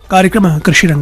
ಕಾರ್ಯಕ್ರಮ ಕೃಷಿರಂಗ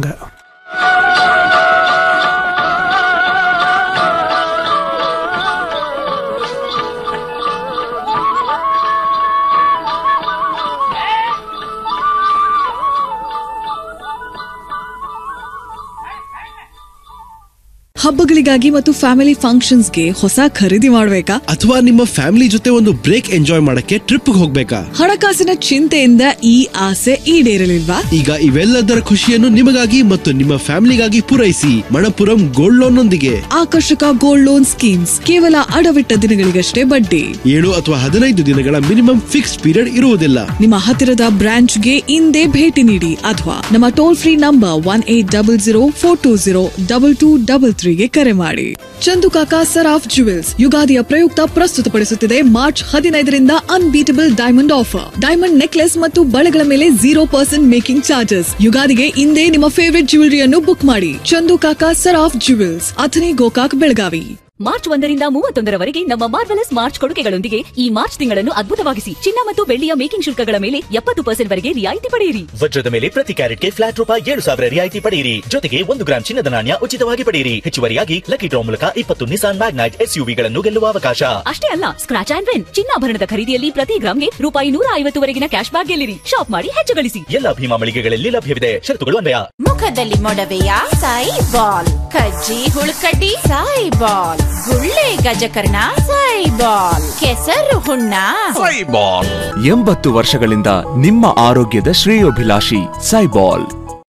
ಹಬ್ಬಗಳಿಗಾಗಿ ಮತ್ತು ಫ್ಯಾಮಿಲಿ ಫಂಕ್ಷನ್ಸ್ಗೆ ಹೊಸ ಖರೀದಿ ಮಾಡ್ಬೇಕಾ ಅಥವಾ ನಿಮ್ಮ ಫ್ಯಾಮಿಲಿ ಜೊತೆ ಒಂದು ಬ್ರೇಕ್ ಎಂಜಾಯ್ ಮಾಡಕ್ಕೆ ಟ್ರಿಪ್ ಹೋಗ್ಬೇಕಾ ಹಣಕಾಸಿನ ಚಿಂತೆಯಿಂದ ಈ ಆಸೆ ಈಡೇರಲಿಲ್ವಾ ಈಗ ಇವೆಲ್ಲದರ ಖುಷಿಯನ್ನು ನಿಮಗಾಗಿ ಮತ್ತು ನಿಮ್ಮ ಫ್ಯಾಮಿಲಿಗಾಗಿ ಪೂರೈಸಿ ಮಣಪುರಂ ಗೋಲ್ಡ್ ಲೋನ್ ನೊಂದಿಗೆ ಆಕರ್ಷಕ ಗೋಲ್ಡ್ ಲೋನ್ ಸ್ಕೀಮ್ಸ್ ಕೇವಲ ಅಡವಿಟ್ಟ ದಿನಗಳಿಗಷ್ಟೇ ಬಡ್ಡಿ ಏಳು ಅಥವಾ ಹದಿನೈದು ದಿನಗಳ ಮಿನಿಮಮ್ ಫಿಕ್ಸ್ ಪೀರಿಯಡ್ ಇರುವುದಿಲ್ಲ ನಿಮ್ಮ ಹತ್ತಿರದ ಬ್ರಾಂಚ್ಗೆ ಇಂದೇ ಭೇಟಿ ನೀಡಿ ಅಥವಾ ನಮ್ಮ toll free number one eight double zero four two zero double two double ತ್ರೀಗೆ ಕರೆ ಮಾಡಿ ಚಂದು ಕಾಕಾ ಸರಾಫ್ ಜುವೆಲ್ಸ್ ಯುಗಾದಿಯ ಪ್ರಯುಕ್ತ ಪ್ರಸ್ತುತಪಡಿಸುತ್ತಿದೆ ಮಾರ್ಚ್ ಹದಿನೈದರಿಂದ unbeatable diamond offer diamond necklace ಮತ್ತು ಬಳೆಗಳ ಮೇಲೆ ಜೀರೋ ಪರ್ಸೆಂಟ್ ಮೇಕಿಂಗ್ ಚಾರ್ಜಸ್ ಯುಗಾದಿಗೆ ಇಂದೇ ನಿಮ್ಮ ಫೇವರಿಟ್ ಜ್ಯುವೆಲರಿಯನ್ನು ಬುಕ್ ಮಾಡಿ ಚಂದು ಕಾಕಾ ಸರಾಫ್ ಜುವೆಲ್ಸ್ ಅಥನಿ ಗೋಕಾಕ್ ಬೆಳಗಾವಿ ಮಾರ್ಚ್ ಒಂದರಿಂದ ಮೂವತ್ತೊಂದರವರೆಗೆ ನಮ್ಮ ಮಾರ್ವೆಲಸ್ ಮಾರ್ಚ್ ಕೊಡುಗೆಗಳೊಂದಿಗೆ ಈ ಮಾರ್ಚ್ ತಿಂಗಳನ್ನು ಅದ್ಭುತವಾಗಿಸಿ ಚಿನ್ನ ಮತ್ತು ಬೆಳ್ಳಿಯ ಮೇಕಿಂಗ್ ಶುಲ್ಕಗಳ ಮೇಲೆ ಎಪ್ಪತ್ತು ಪರ್ಸೆಂಟ್ ವರೆಗೆ ರಿಯಾಯಿತಿ ಪಡೆಯಿರಿ ವಜ್ರದ ಮೇಲೆ ಪ್ರತಿ ಕ್ಯಾರೆಟ್ಗೆ ಫ್ಲಾಟ್ ರೂಪಾಯಿ ಏಳು ಸಾವಿರ ರಿಯಾಯಿತಿ ಪಡೆಯಿರಿ ಜೊತೆಗೆ ಒಂದು ಗ್ರಾಂ ಚಿನ್ನದ ನಾಣ್ಯ ಉಚಿತವಾಗಿ ಪಡೆಯಿರಿ ಹೆಚ್ಚುವರಿಯಾಗಿ ಲಕ್ಕಿ ಡ್ರಾ ಮೂಲಕ ಇಪ್ಪತ್ತು ನಿಸಾನ್ ಮ್ಯಾಗ್ನೈಟ್ ಎಸ್ಯುವಿಗಳನ್ನು ಗೆಲ್ಲುವ ಅವಕಾಶ ಅಷ್ಟೇ ಅಲ್ಲ ಸ್ಕ್ರಾಚ್ ಆಂಡ್ ವಿನ್ ಚಿನ್ನಾಭರಣದ ಖರೀದಿಯಲ್ಲಿ ಪ್ರತಿ ಗ್ರಾಮ್ಗೆ ರೂಪಾಯಿ ನೂರ ಐವತ್ತುವರೆಗಿನ ಕ್ಯಾಶ್ ಬ್ಯಾಕ್ ಗೆಲ್ಲಿರಿ ಶಾಪ್ ಮಾಡಿ ಹೆಚ್ಚು ಗಳಿಸಿ ಎಲ್ಲ ಭೀಮಾ ಮಳಿಗೆಗಳಲ್ಲಿ ಲಭ್ಯವಿದೆ ಷರತ್ತುಗಳು ಅನ್ವಯ ಮುಖದಲ್ಲಿ ಮೊಡವೆಯ ಸಾಯಿ ಬಾಲ್ ಕಜ್ಜಿ ಹುಳುಕಡ್ಡಿ ಸಾಯಿ ಬಾಲ್ ಗುಳ್ಳೆ ಗಜಕರ್ಣ ಸಾಯಿ ಬಾಲ್ ಕೆಸರು ಹುಣ್ಣ ಎಂಬತ್ತು ವರ್ಷಗಳಿಂದ ನಿಮ್ಮ ಆರೋಗ್ಯದ ಶ್ರೇಯೋಭಿಲಾಷಿ Saibol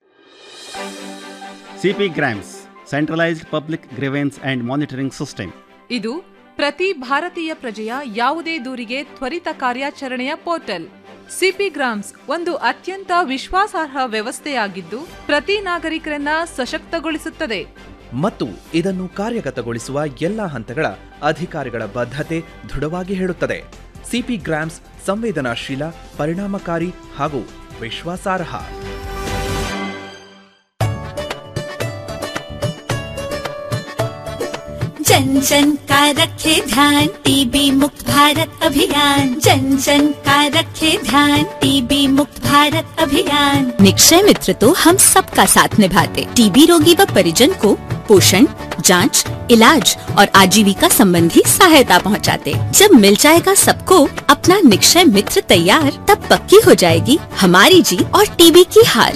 CP grams centralised public grievance and monitoring system ಇದು ಪ್ರತಿ ಭಾರತೀಯ ಪ್ರಜೆಯ ಯಾವುದೇ ದೂರಿಗೆ ತ್ವರಿತ ಕಾರ್ಯಾಚರಣೆಯ ಪೋರ್ಟಲ್ ಸಿಪಿ ಗ್ರಾಮ್ಸ್ ಒಂದು ಅತ್ಯಂತ ವಿಶ್ವಾಸಾರ್ಹ ವ್ಯವಸ್ಥೆಯಾಗಿದ್ದು ಪ್ರತಿ ನಾಗರಿಕರನ್ನ ಸಶಕ್ತಗೊಳಿಸುತ್ತದೆ ಮತ್ತು ಇದನ್ನು ಕಾರ್ಯಗತಗೊಳಿಸುವ ಎಲ್ಲ ಹಂತಗಳ ಅಧಿಕಾರಿಗಳ ಬದ್ಧತೆ ದೃಢವಾಗಿ ಹೇಳುತ್ತದೆ ಸಿಪಿ ಗ್ರಾಮ್ಸ್ ಸಂವೇದನಾಶೀಲ ಪರಿಣಾಮಕಾರಿ ಹಾಗೂ ವಿಶ್ವಾಸಾರ್ಹ जन जन का रखे ध्यान टीबी मुक्त भारत अभियान जन जन का रखे ध्यान टीबी मुक्त भारत अभियान निक्षय मित्र तो हम सबका साथ निभाते टीबी रोगी व परिजन को पोषण जांच, इलाज और आजीविका संबंधी सहायता पहुंचाते। जब मिल जाएगा सबको अपना निक्षय मित्र तैयार तब पक्की हो जाएगी हमारी जीत और टीबी की हार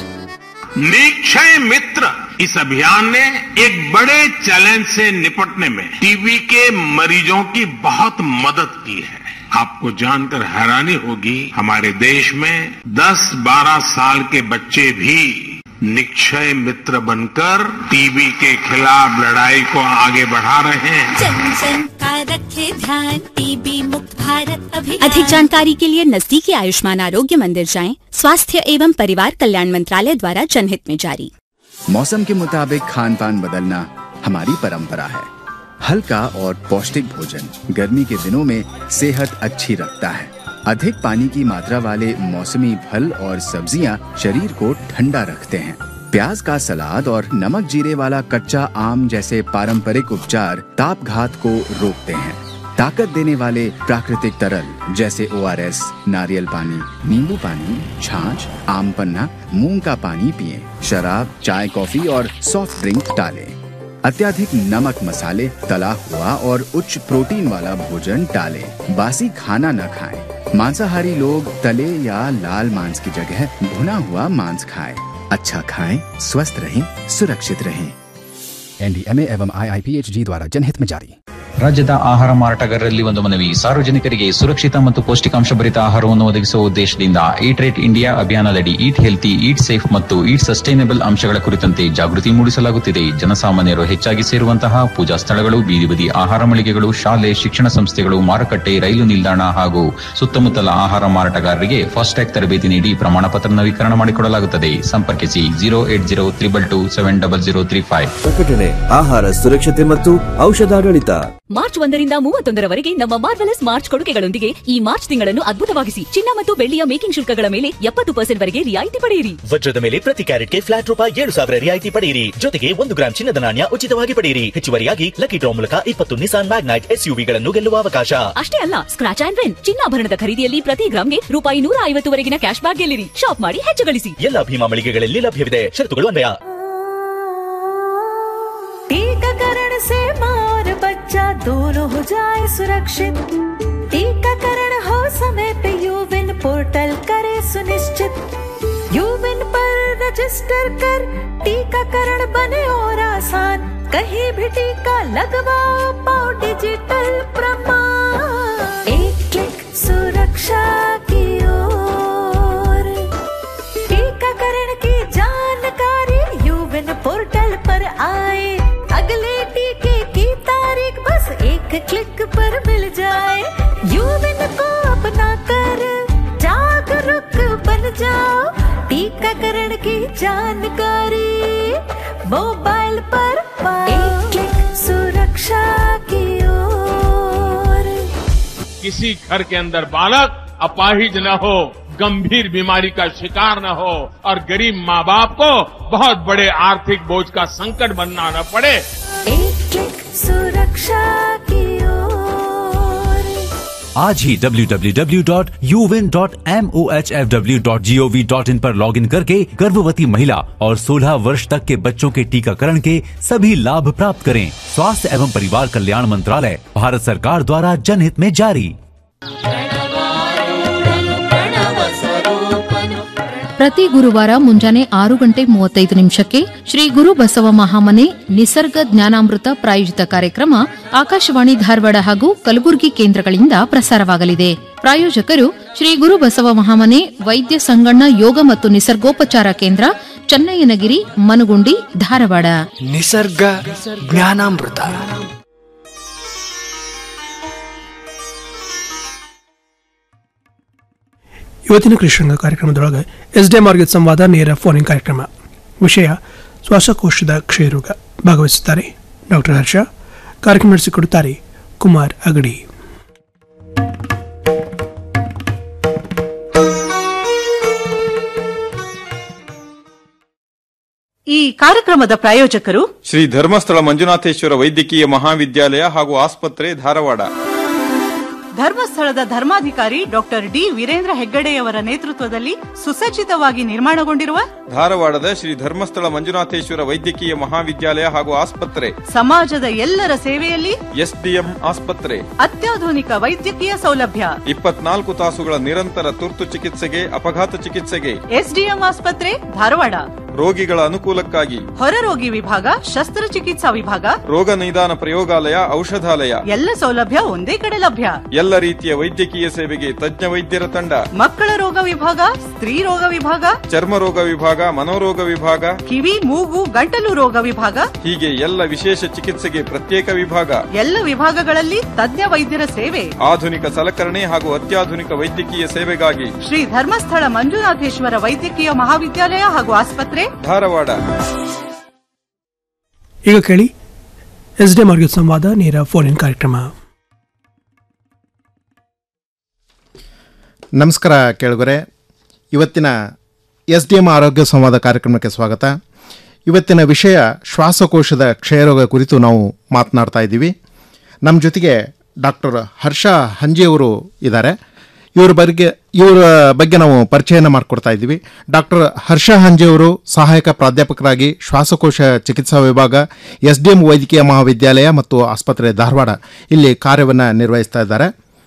निक्षय मित्र इस अभियान ने एक बड़े चैलेंज से निपटने में टीबी के मरीजों की बहुत मदद की है आपको जानकर हैरानी होगी हमारे देश में 10-12 साल के बच्चे भी निक्षय मित्र बनकर टीबी के खिलाफ लड़ाई को आगे बढ़ा रहे हैं जन जन का रखे ध्यान टीबी मुक्त भारत अभियान अधिक जानकारी के लिए नजदीकी आयुष्मान आरोग्य मंदिर जाएं स्वास्थ्य एवं परिवार कल्याण मंत्रालय द्वारा जनहित में जारी मौसम के मुताबिक खान पान बदलना हमारी परंपरा है हल्का और पौष्टिक भोजन गर्मी के दिनों में सेहत अच्छी रखता है अधिक पानी की मात्रा वाले मौसमी फल और सब्जियां शरीर को ठंडा रखते हैं प्याज का सलाद और नमक जीरे वाला कच्चा आम जैसे पारंपरिक उपचार ताप घात को रोकते हैं ताकत देने वाले प्राकृतिक तरल जैसे ओ नारियल पानी नींबू पानी छाछ आम पन्ना मूंग का पानी पिए शराब चाय कॉफी और सॉफ्ट ड्रिंक टालें अत्याधिक नमक मसाले तला हुआ और उच्च प्रोटीन वाला भोजन टालें बासी खाना न खाएं मांसाहारी लोग तले या लाल मांस की जगह भुना हुआ मांस खाएं अच्छा खाएं स्वस्थ रहें सुरक्षित रहें एनडीएमए एवं आईआईपीएचजी द्वारा जनहित में जारी ರಾಜ್ಯದ ಆಹಾರ ಮಾರಾಟಗಾರರಲ್ಲಿ ಒಂದು ಮನವಿ ಸಾರ್ವಜನಿಕರಿಗೆ ಸುರಕ್ಷಿತ ಮತ್ತು ಪೌಷ್ಟಿಕಾಂಶ ಭರಿತ ಆಹಾರವನ್ನು ಒದಗಿಸುವ ಉದ್ದೇಶದಿಂದ ಈಟ್ ರೇಟ್ ಇಂಡಿಯಾ ಅಭಿಯಾನದಡಿ ಈಟ್ ಹೆಲ್ತಿ ಈಟ್ ಸೇಫ್ ಮತ್ತು ಈಟ್ ಸಸ್ಟೈನಬಲ್ ಅಂಶಗಳ ಕುರಿತಂತೆ ಜಾಗೃತಿ ಮೂಡಿಸಲಾಗುತ್ತಿದೆ ಜನಸಾಮಾನ್ಯರು ಹೆಚ್ಚಾಗಿ ಸೇರುವಂತಹ ಪೂಜಾ ಸ್ಥಳಗಳು ಬೀದಿ ಬದಿ ಆಹಾರ ಮಳಿಗೆಗಳು ಶಾಲೆ ಶಿಕ್ಷಣ ಸಂಸ್ಥೆಗಳು ಮಾರುಕಟ್ಟೆ ರೈಲು ನಿಲ್ದಾಣ ಹಾಗೂ ಸುತ್ತಮುತ್ತಲ ಆಹಾರ ಮಾರಾಟಗಾರರಿಗೆ ಫಾಸ್ಟ್ಯಾಗ್ ತರಬೇತಿ ನೀಡಿ ಪ್ರಮಾಣ ಪತ್ರ ನವೀಕರಣ ಮಾಡಿಕೊಡಲಾಗುತ್ತದೆ ಸಂಪರ್ಕಿಸಿ zero eight zero triple two seven double zero three five ಪ್ರಕಟಣೆ ಆಹಾರ ಸುರಕ್ಷತೆ ಮತ್ತು ಔಷಧಾಡಳಿತ ಮಾರ್ಚ್ ಒಂದರಿಂದ ಮೂವತ್ತೊಂದರವರೆಗೆ ನಮ್ಮ ಮಾರ್ವಲಸ್ ಮಾರ್ಚ್ ಕೊಡುಗೆಗಳೊಂದಿಗೆ ಈ ಮಾರ್ಚ್ ತಿಂಗಳನ್ನು ಅದ್ಭುತವಾಗಿಸಿ ಚಿನ್ನ ಮತ್ತು ಬೆಳ್ಳಿಯ ಮೇಕಿಂಗ್ ಶುಲ್ಕಗಳ ಮೇಲೆ ಎಪ್ಪತ್ತು ಪರ್ಸೆಂಟ್ ವರೆಗೆ ರಿಯಾಯಿತಿ ಪಡೆಯಿರಿ ವಜ್ರದ ಮೇಲೆ ಪ್ರತಿ ಕ್ಯಾರೆಟ್ಗೆ ಫ್ಲಾಟ್ ರೂಪಾಯಿ ಏಳು ಸಾವಿರ ರಿಯಾಯಿತಿ ಪಡೆಯಿರಿ ಜೊತೆಗೆ ಒಂದು ಗ್ರಾಂ ಚಿನ್ನದ ನಾಣ್ಯ ಉಚಿತವಾಗಿ ಪಡೆಯಿರಿ ಹೆಚ್ಚುವರಿಯಾಗಿ ಲಕ್ಕಿ ಡ್ರಾ ಮೂಲಕ ಇಪ್ಪತ್ತು ನಿಸಾನ್ ಮ್ಯಾಗ್ನೈಟ್ ಎಸ್ಯುವಿಗಳನ್ನು ಗೆಲ್ಲುವ ಅವಕಾಶ ಅಷ್ಟೇ ಅಲ್ಲ ಸ್ಕ್ರಾಚ್ ಆಂಡ್ ವಿನ್ ಚಿನ್ನಾಭರಣದ ಖರೀದಿಯಲ್ಲಿ ಪ್ರತಿ ಗ್ರಾಮ್ಗೆ ರೂಪಾಯಿ ನೂರ ಐವತ್ತುವರೆಗಿನ ಕ್ಯಾಶ್ ಬ್ಯಾಕ್ ಗೆಲ್ಲಿರಿ ಶಾಪ್ ಮಾಡಿ ಹೆಚ್ಚು ಗಳಿಸಿ ಎಲ್ಲ ಭೀಮಾ ಮಳಿಗೆಗಳಲ್ಲಿ ಲಭ್ಯವಿದೆ ಷರತ್ತುಗಳು ಅನ್ವಯ टीकाकरण से माँ और बच्चा दोनों हो जाए सुरक्षित टीकाकरण हो समय पे यूविन पोर्टल करे सुनिश्चित यूविन पर रजिस्टर कर टीकाकरण बने और आसान कहीं भी टीका लगवाओ पाओ डिजिटल प्रमाण एक क्लिक सुरक्षा की ओर टीकाकरण की जानकारी यूविन पोर्टल पर आए अगले टीके की तारीख बस एक क्लिक पर मिल जाए यूविन को अपना कर जागरूक बन जाओ टीकाकरण की जानकारी मोबाइल पर पाओ एक क्लिक सुरक्षा की ओर किसी घर के अंदर बालक अपाहिज न हो गंभीर बीमारी का शिकार न हो और गरीब माँ बाप को बहुत बड़े आर्थिक बोझ का संकट बनना न पड़े एक क्लिक सुरक्षा की ओर आज ही www.uvin.mohfw.gov.in पर लॉगिन करके गर्भवती महिला और 16 वर्ष तक के बच्चों के टीकाकरण के सभी लाभ प्राप्त करें स्वास्थ्य एवं परिवार कल्याण मंत्रालय भारत सरकार द्वारा जनहित में जारी ಪ್ರತಿ ಗುರುವಾರ ಮುಂಜಾನೆ ಆರು ಗಂಟೆ ಮೂವತ್ತೈದು ನಿಮಿಷಕ್ಕೆ ಶ್ರೀ ಗುರು ಬಸವ ಮಹಾಮನೆ ನಿಸರ್ಗ ಜ್ಞಾನಾಮೃತ ಪ್ರಾಯೋಜಿತ ಕಾರ್ಯಕ್ರಮ ಆಕಾಶವಾಣಿ ಧಾರವಾಡ ಹಾಗೂ ಕಲಬುರಗಿ ಕೇಂದ್ರಗಳಿಂದ ಪ್ರಸಾರವಾಗಲಿದೆ ಪ್ರಾಯೋಜಕರು ಶ್ರೀ ಗುರು ಬಸವ ಮಹಾಮನೆ ವೈದ್ಯ ಸಂಗಣ್ಣ ಯೋಗ ಮತ್ತು ನಿಸರ್ಗೋಪಚಾರ ಕೇಂದ್ರ ಚನ್ನಯ್ಯನಗಿರಿ ಮನುಗುಂಡಿ ಧಾರವಾಡ ನಿಸರ್ಗ ಜ್ಞಾನಾಮೃತ ಇವತ್ತಿನ ಕೃಷ್ಣಂಗ ಕಾರ್ಯಕ್ರಮದೊಳಗೆ ಎಸ್ ಡಿ ಮಾರ್ಗದ ಸಂವಾದ ನೇರ ಫೋನಿಂಗ್ ಕಾರ್ಯಕ್ರಮ ವಿಷಯ ಶ್ವಾಸಕೋಶದ ಕ್ಷಯರೋಗ ಭಾಗವಹಿಸುತ್ತಾರೆ ಡಾಕ್ಟರ್ ಹರ್ಷ ಕಾರ್ಯಕ್ರಮ ನಡೆಸಿಕೊಡುತ್ತಾರೆ ಕುಮಾರ್ ಅಗಡಿ ಈ ಕಾರ್ಯಕ್ರಮದ ಪ್ರಾಯೋಜಕರು ಶ್ರೀ ಧರ್ಮಸ್ಥಳ ಮಂಜುನಾಥೇಶ್ವರ ವೈದ್ಯಕೀಯ ಮಹಾವಿದ್ಯಾಲಯ ಹಾಗೂ ಆಸ್ಪತ್ರೆ ಧಾರವಾಡ ಧರ್ಮಸ್ಥಳದ ಧರ್ಮಾಧಿಕಾರಿ ಡಾಕ್ಟರ್ ಡಿ ವೀರೇಂದ್ರ ಹೆಗ್ಗಡೆಯವರ ನೇತೃತ್ವದಲ್ಲಿ ಸುಸಜ್ಜಿತವಾಗಿ ನಿರ್ಮಾಣಗೊಂಡಿರುವ ಧಾರವಾಡದ ಶ್ರೀ ಧರ್ಮಸ್ಥಳ ಮಂಜುನಾಥೇಶ್ವರ ವೈದ್ಯಕೀಯ ಮಹಾವಿದ್ಯಾಲಯ ಹಾಗೂ ಆಸ್ಪತ್ರೆ ಸಮಾಜದ ಎಲ್ಲರ ಸೇವೆಯಲ್ಲಿ ಎಸ್ಡಿಎಂ ಆಸ್ಪತ್ರೆ ಅತ್ಯಾಧುನಿಕ ವೈದ್ಯಕೀಯ ಸೌಲಭ್ಯ ಇಪ್ಪತ್ನಾಲ್ಕು ತಾಸುಗಳ ನಿರಂತರ ತುರ್ತು ಚಿಕಿತ್ಸೆಗೆ ಅಪಘಾತ ಚಿಕಿತ್ಸೆಗೆ ಎಸ್ಡಿಎಂ ಆಸ್ಪತ್ರೆ ಧಾರವಾಡ ರೋಗಿಗಳ ಅನುಕೂಲಕ್ಕಾಗಿ ಹೊರರೋಗಿ ವಿಭಾಗ ಶಸ್ತ್ರಚಿಕಿತ್ಸಾ ವಿಭಾಗ ರೋಗ ನಿದಾನ ಪ್ರಯೋಗಾಲಯ ಔಷಧಾಲಯ ಎಲ್ಲ ಸೌಲಭ್ಯ ಒಂದೇ ಕಡೆ ಲಭ್ಯ ಎಲ್ಲ ರೀತಿಯ ವೈದ್ಯಕೀಯ ಸೇವೆಗೆ ತಜ್ಞ ವೈದ್ಯರ ತಂಡ ಮಕ್ಕಳ ರೋಗ ವಿಭಾಗ ಸ್ತ್ರೀ ರೋಗ ವಿಭಾಗ ಚರ್ಮ ರೋಗ ವಿಭಾಗ ಮನೋರೋಗ ವಿಭಾಗ ಕಿವಿ ಮೂಗು ಗಂಟಲು ರೋಗ ವಿಭಾಗ ಹೀಗೆ ಎಲ್ಲ ವಿಶೇಷ ಚಿಕಿತ್ಸೆಗೆ ಪ್ರತ್ಯೇಕ ವಿಭಾಗ ಎಲ್ಲ ವಿಭಾಗಗಳಲ್ಲಿ ತಜ್ಞ ವೈದ್ಯರ ಸೇವೆ ಆಧುನಿಕ ಸಲಕರಣೆ ಹಾಗೂ ಅತ್ಯಾಧುನಿಕ ವೈದ್ಯಕೀಯ ಸೇವೆಗಾಗಿ ಶ್ರೀ ಧರ್ಮಸ್ಥಳ ಮಂಜುನಾಥೇಶ್ವರ ವೈದ್ಯಕೀಯ ಮಹಾವಿದ್ಯಾಲಯ ಹಾಗೂ ಆಸ್ಪತ್ರೆ ಧಾರವಾಡ ಈಗ ಕೇಳಿ ಎಸ್ ಡಿ ಮಾರ್ಗದ ಸಂವಾದ ನೇರ ಫೋನಿನ್ ಕಾರ್ಯಕ್ರಮ ನಮಸ್ಕಾರ ಕೇಳುಗರೆ ಇವತ್ತಿನ ಎಸ್ ಡಿ ಎಂ ಆರೋಗ್ಯ ಸಂವಾದ ಕಾರ್ಯಕ್ರಮಕ್ಕೆ ಸ್ವಾಗತ ಇವತ್ತಿನ ವಿಷಯ ಶ್ವಾಸಕೋಶದ ಕ್ಷಯರೋಗ ಕುರಿತು ನಾವು ಮಾತನಾಡ್ತಾ ಇದ್ದೀವಿ ನಮ್ಮ ಜೊತೆಗೆ ಡಾಕ್ಟರ್ ಹರ್ಷ ಹಂಜಿಯವರು ಇದ್ದಾರೆ ಇವರ ಬಗ್ಗೆ ಇವರ ಬಗ್ಗೆ ನಾವು ಪರಿಚಯನ ಮಾಡಿಕೊಡ್ತಾ ಇದ್ದೀವಿ ಡಾಕ್ಟರ್ ಹರ್ಷ ಹಂಜಿಯವರು ಸಹಾಯಕ ಪ್ರಾಧ್ಯಾಪಕರಾಗಿ ಶ್ವಾಸಕೋಶ ಚಿಕಿತ್ಸಾ ವಿಭಾಗ ಎಸ್ ಡಿ ಎಂ ವೈದ್ಯಕೀಯ ಮಹಾವಿದ್ಯಾಲಯ ಮತ್ತು ಆಸ್ಪತ್ರೆ ಧಾರವಾಡ ಇಲ್ಲಿ ಕಾರ್ಯವನ್ನು ನಿರ್ವಹಿಸ್ತಾ ಇದ್ದಾರೆ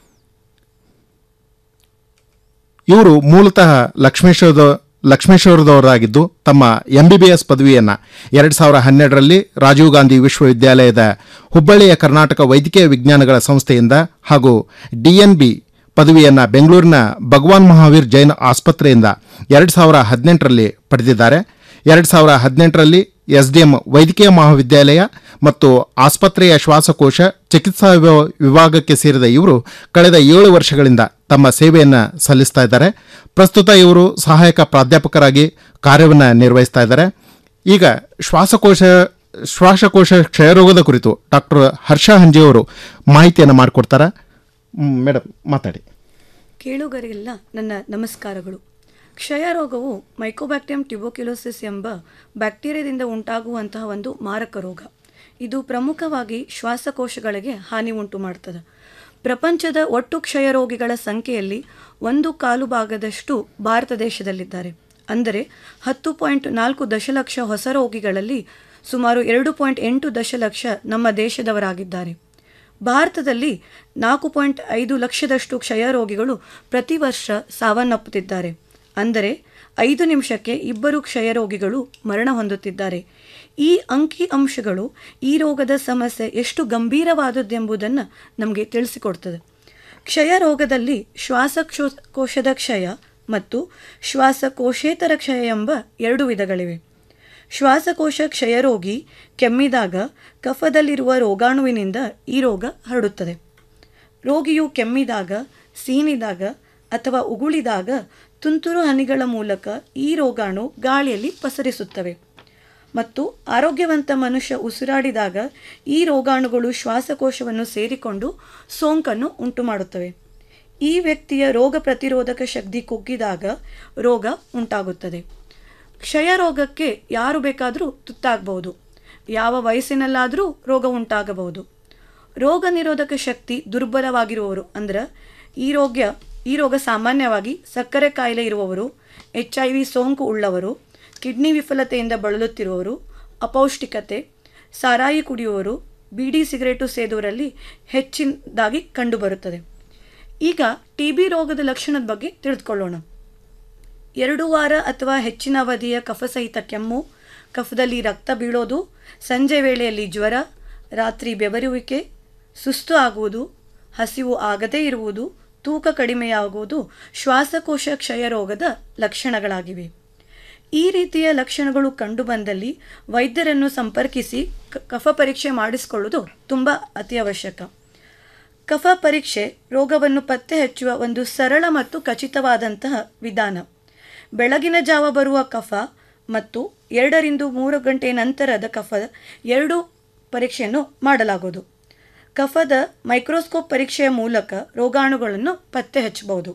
ಇವರು ಮೂಲತಃ ಲಕ್ಷ್ಮೇಶ್ವರದ ಲಕ್ಷ್ಮೇಶ್ವರದವರಾಗಿದ್ದು ತಮ್ಮ ಎಂ ಬಿ ಬಿ ಎಸ್ ಪದವಿಯನ್ನು ಎರಡು ಸಾವಿರ ಹನ್ನೆರಡರಲ್ಲಿ ರಾಜೀವ್ ಗಾಂಧಿ ವಿಶ್ವವಿದ್ಯಾಲಯದ ಹುಬ್ಬಳ್ಳಿಯ ಕರ್ನಾಟಕ ವೈದ್ಯಕೀಯ ವಿಜ್ಞಾನಗಳ ಸಂಸ್ಥೆಯಿಂದ ಹಾಗೂ ಡಿಎನ್ಬಿ ಪದವಿಯನ್ನು ಬೆಂಗಳೂರಿನ ಭಗವಾನ್ ಮಹಾವೀರ್ ಜೈನ್ ಆಸ್ಪತ್ರೆಯಿಂದ ಎರಡು ಸಾವಿರ ಹದಿನೆಂಟರಲ್ಲಿ ಪಡೆದಿದ್ದಾರೆ ಎರಡು ಸಾವಿರ ಹದಿನೆಂಟರಲ್ಲಿ ಎಸ್ಡಿಎಂ ವೈದ್ಯಕೀಯ ಮಹಾವಿದ್ಯಾಲಯ ಮತ್ತು ಆಸ್ಪತ್ರೆಯ ಶ್ವಾಸಕೋಶ ಚಿಕಿತ್ಸಾ ವಿಭಾ- ವಿಭಾಗಕ್ಕೆ ಸೇರಿದ ಇವರು ಕಳೆದ ಏಳು ವರ್ಷಗಳಿಂದ ತಮ್ಮ ಸೇವೆಯನ್ನು ಸಲ್ಲಿಸ್ತಾ ಇದ್ದಾರೆ ಪ್ರಸ್ತುತ ಇವರು ಸಹಾಯಕ ಪ್ರಾಧ್ಯಾಪಕರಾಗಿ ಕಾರ್ಯವನ್ನು ನಿರ್ವಹಿಸ್ತಾ ಇದ್ದಾರೆ ಈಗ ಶ್ವಾಸಕೋಶ ಶ್ವಾಸಕೋಶ ಕ್ಷಯರೋಗದ ಕುರಿತು ಡಾಕ್ಟರ್ ಹರ್ಷ ಹಂಜಿಯವರು ಮಾಹಿತಿಯನ್ನು ಮಾಡಿಕೊಡ್ತಾರ ಮೇಡಮ್ ಮಾತಾಡಿ ಕೇಳುಗರಿಗೆಲ್ಲ ನನ್ನ ನಮಸ್ಕಾರಗಳು ಕ್ಷಯರೋಗವು ಮೈಕೋಬ್ಯಾಕ್ಟೀರಿಯಂ ಟ್ಯುಬೋಕ್ಯುಲೋಸಿಸ್ ಎಂಬ ಬ್ಯಾಕ್ಟೀರಿಯಾದಿಂದ ಉಂಟಾಗುವಂತಹ ಒಂದು ಮಾರಕ ರೋಗ ಇದು ಪ್ರಮುಖವಾಗಿ ಶ್ವಾಸಕೋಶಗಳಿಗೆ ಹಾನಿ ಉಂಟು ಮಾಡ್ತದೆ ಪ್ರಪಂಚದ ಒಟ್ಟು ಕ್ಷಯರೋಗಿಗಳ ಸಂಖ್ಯೆಯಲ್ಲಿ ಒಂದು ಕಾಲು ಭಾಗದಷ್ಟು ಭಾರತ ದೇಶದಲ್ಲಿದ್ದಾರೆ ಅಂದರೆ ಹತ್ತು ಪಾಯಿಂಟ್ ನಾಲ್ಕು ದಶಲಕ್ಷ ಹೊಸ ರೋಗಿಗಳಲ್ಲಿ ಸುಮಾರು ಎರಡು ಪಾಯಿಂಟ್ ಎಂಟು ದಶಲಕ್ಷ ನಮ್ಮ ದೇಶದವರಾಗಿದ್ದಾರೆ ಭಾರತದಲ್ಲಿ ನಾಲ್ಕು ಪಾಯಿಂಟ್ ಐದು ಲಕ್ಷದಷ್ಟು ಕ್ಷಯ ರೋಗಿಗಳು ಪ್ರತಿ ವರ್ಷ ಸಾವನ್ನಪ್ಪುತ್ತಿದ್ದಾರೆ ಅಂದರೆ ಐದು ನಿಮಿಷಕ್ಕೆ ಇಬ್ಬರು ಕ್ಷಯ ರೋಗಿಗಳು ಮರಣ ಹೊಂದುತ್ತಿದ್ದಾರೆ ಈ ಅಂಕಿ ಅಂಶಗಳು ಈ ರೋಗದ ಸಮಸ್ಯೆ ಎಷ್ಟು ಗಂಭೀರವಾದದ್ದೆಂಬುದನ್ನು ನಮಗೆ ತಿಳಿಸಿಕೊಡ್ತದೆ ಕ್ಷಯ ರೋಗದಲ್ಲಿ ಶ್ವಾಸಕ್ಷೋ ಕೋಶದ ಕ್ಷಯ ಮತ್ತು ಶ್ವಾಸಕೋಶೇತರ ಕ್ಷಯ ಎಂಬ ಎರಡು ವಿಧಗಳಿವೆ ಶ್ವಾಸಕೋಶ ಕ್ಷಯರೋಗಿ ಕೆಮ್ಮಿದಾಗ ಕಫದಲ್ಲಿರುವ ರೋಗಾಣುವಿನಿಂದ ಈ ರೋಗ ಹರಡುತ್ತದೆ ರೋಗಿಯು ಕೆಮ್ಮಿದಾಗ ಸೀನಿದಾಗ ಅಥವಾ ಉಗುಳಿದಾಗ ತುಂತುರು ಹನಿಗಳ ಮೂಲಕ ಈ ರೋಗಾಣು ಗಾಳಿಯಲ್ಲಿ ಪಸರಿಸುತ್ತವೆ ಮತ್ತು ಆರೋಗ್ಯವಂತ ಮನುಷ್ಯ ಉಸಿರಾಡಿದಾಗ ಈ ರೋಗಾಣುಗಳು ಶ್ವಾಸಕೋಶವನ್ನು ಸೇರಿಕೊಂಡು ಸೋಂಕನ್ನು ಉಂಟುಮಾಡುತ್ತವೆ ಈ ವ್ಯಕ್ತಿಯ ರೋಗ ಪ್ರತಿರೋಧಕ ಶಕ್ತಿ ಕುಗ್ಗಿದಾಗ ರೋಗ ಉಂಟಾಗುತ್ತದೆ ಕ್ಷಯ ರೋಗಕ್ಕೆ ಯಾರು ಬೇಕಾದರೂ ತುತ್ತಾಗಬಹುದು ಯಾವ ವಯಸ್ಸಿನಲ್ಲಾದರೂ ರೋಗ ಉಂಟಾಗಬಹುದು ರೋಗ ನಿರೋಧಕ ಶಕ್ತಿ ದುರ್ಬಲವಾಗಿರುವವರು ಅಂದ್ರೆ ಈ ರೋಗ ಈ ರೋಗ ಸಾಮಾನ್ಯವಾಗಿ ಸಕ್ಕರೆ ಕಾಯಿಲೆ ಇರುವವರು ಎಚ್ ಐ ವಿ ಸೋಂಕು ಉಳ್ಳವರು ಕಿಡ್ನಿ ವಿಫಲತೆಯಿಂದ ಬಳಲುತ್ತಿರುವವರು ಅಪೌಷ್ಟಿಕತೆ ಸಾರಾಯಿ ಕುಡಿಯುವವರು ಬೀಡಿ ಸಿಗರೇಟು ಸೇದುವರಲ್ಲಿ ಹೆಚ್ಚಿನದಾಗಿ ಕಂಡುಬರುತ್ತದೆ ಈಗ ಟಿ ಬಿ ರೋಗದ ಲಕ್ಷಣದ ಬಗ್ಗೆ ತಿಳಿದುಕೊಳ್ಳೋಣ ಎರಡು ವಾರ ಅಥವಾ ಹೆಚ್ಚಿನ ಅವಧಿಯ ಕಫಸಹಿತ ಕೆಮ್ಮು ಕಫದಲ್ಲಿ ರಕ್ತ ಬೀಳೋದು ಸಂಜೆ ವೇಳೆಯಲ್ಲಿ ಜ್ವರ ರಾತ್ರಿ ಬೆವರುವಿಕೆ ಸುಸ್ತು ಆಗುವುದು ಹಸಿವು ಆಗದೇ ಇರುವುದು ತೂಕ ಕಡಿಮೆಯಾಗುವುದು ಶ್ವಾಸಕೋಶ ಕ್ಷಯ ರೋಗದ ಲಕ್ಷಣಗಳಾಗಿವೆ ಈ ರೀತಿಯ ಲಕ್ಷಣಗಳು ಕಂಡುಬಂದಲ್ಲಿ ವೈದ್ಯರನ್ನು ಸಂಪರ್ಕಿಸಿ ಕ- ಕಫ ಪರೀಕ್ಷೆ ಮಾಡಿಸಿಕೊಳ್ಳುವುದು ತುಂಬ ಅತಿ ಅವಶ್ಯಕ ಕಫ ಪರೀಕ್ಷೆ ರೋಗವನ್ನು ಪತ್ತೆ ಹಚ್ಚುವ ಒಂದು ಸರಳ ಮತ್ತು ಖಚಿತವಾದಂತಹ ವಿಧಾನ ಬೆಳಗಿನ ಜಾವ ಬರುವ ಕಫ ಮತ್ತು ಎರಡರಿಂದ ಮೂರು ಗಂಟೆ ನಂತರದ ಕಫದ ಎರಡು ಪರೀಕ್ಷೆಯನ್ನು ಮಾಡಲಾಗುವುದು ಕಫದ ಮೈಕ್ರೋಸ್ಕೋಪ್ ಪರೀಕ್ಷೆಯ ಮೂಲಕ ರೋಗಾಣುಗಳನ್ನು ಪತ್ತೆ ಹಚ್ಚಬಹುದು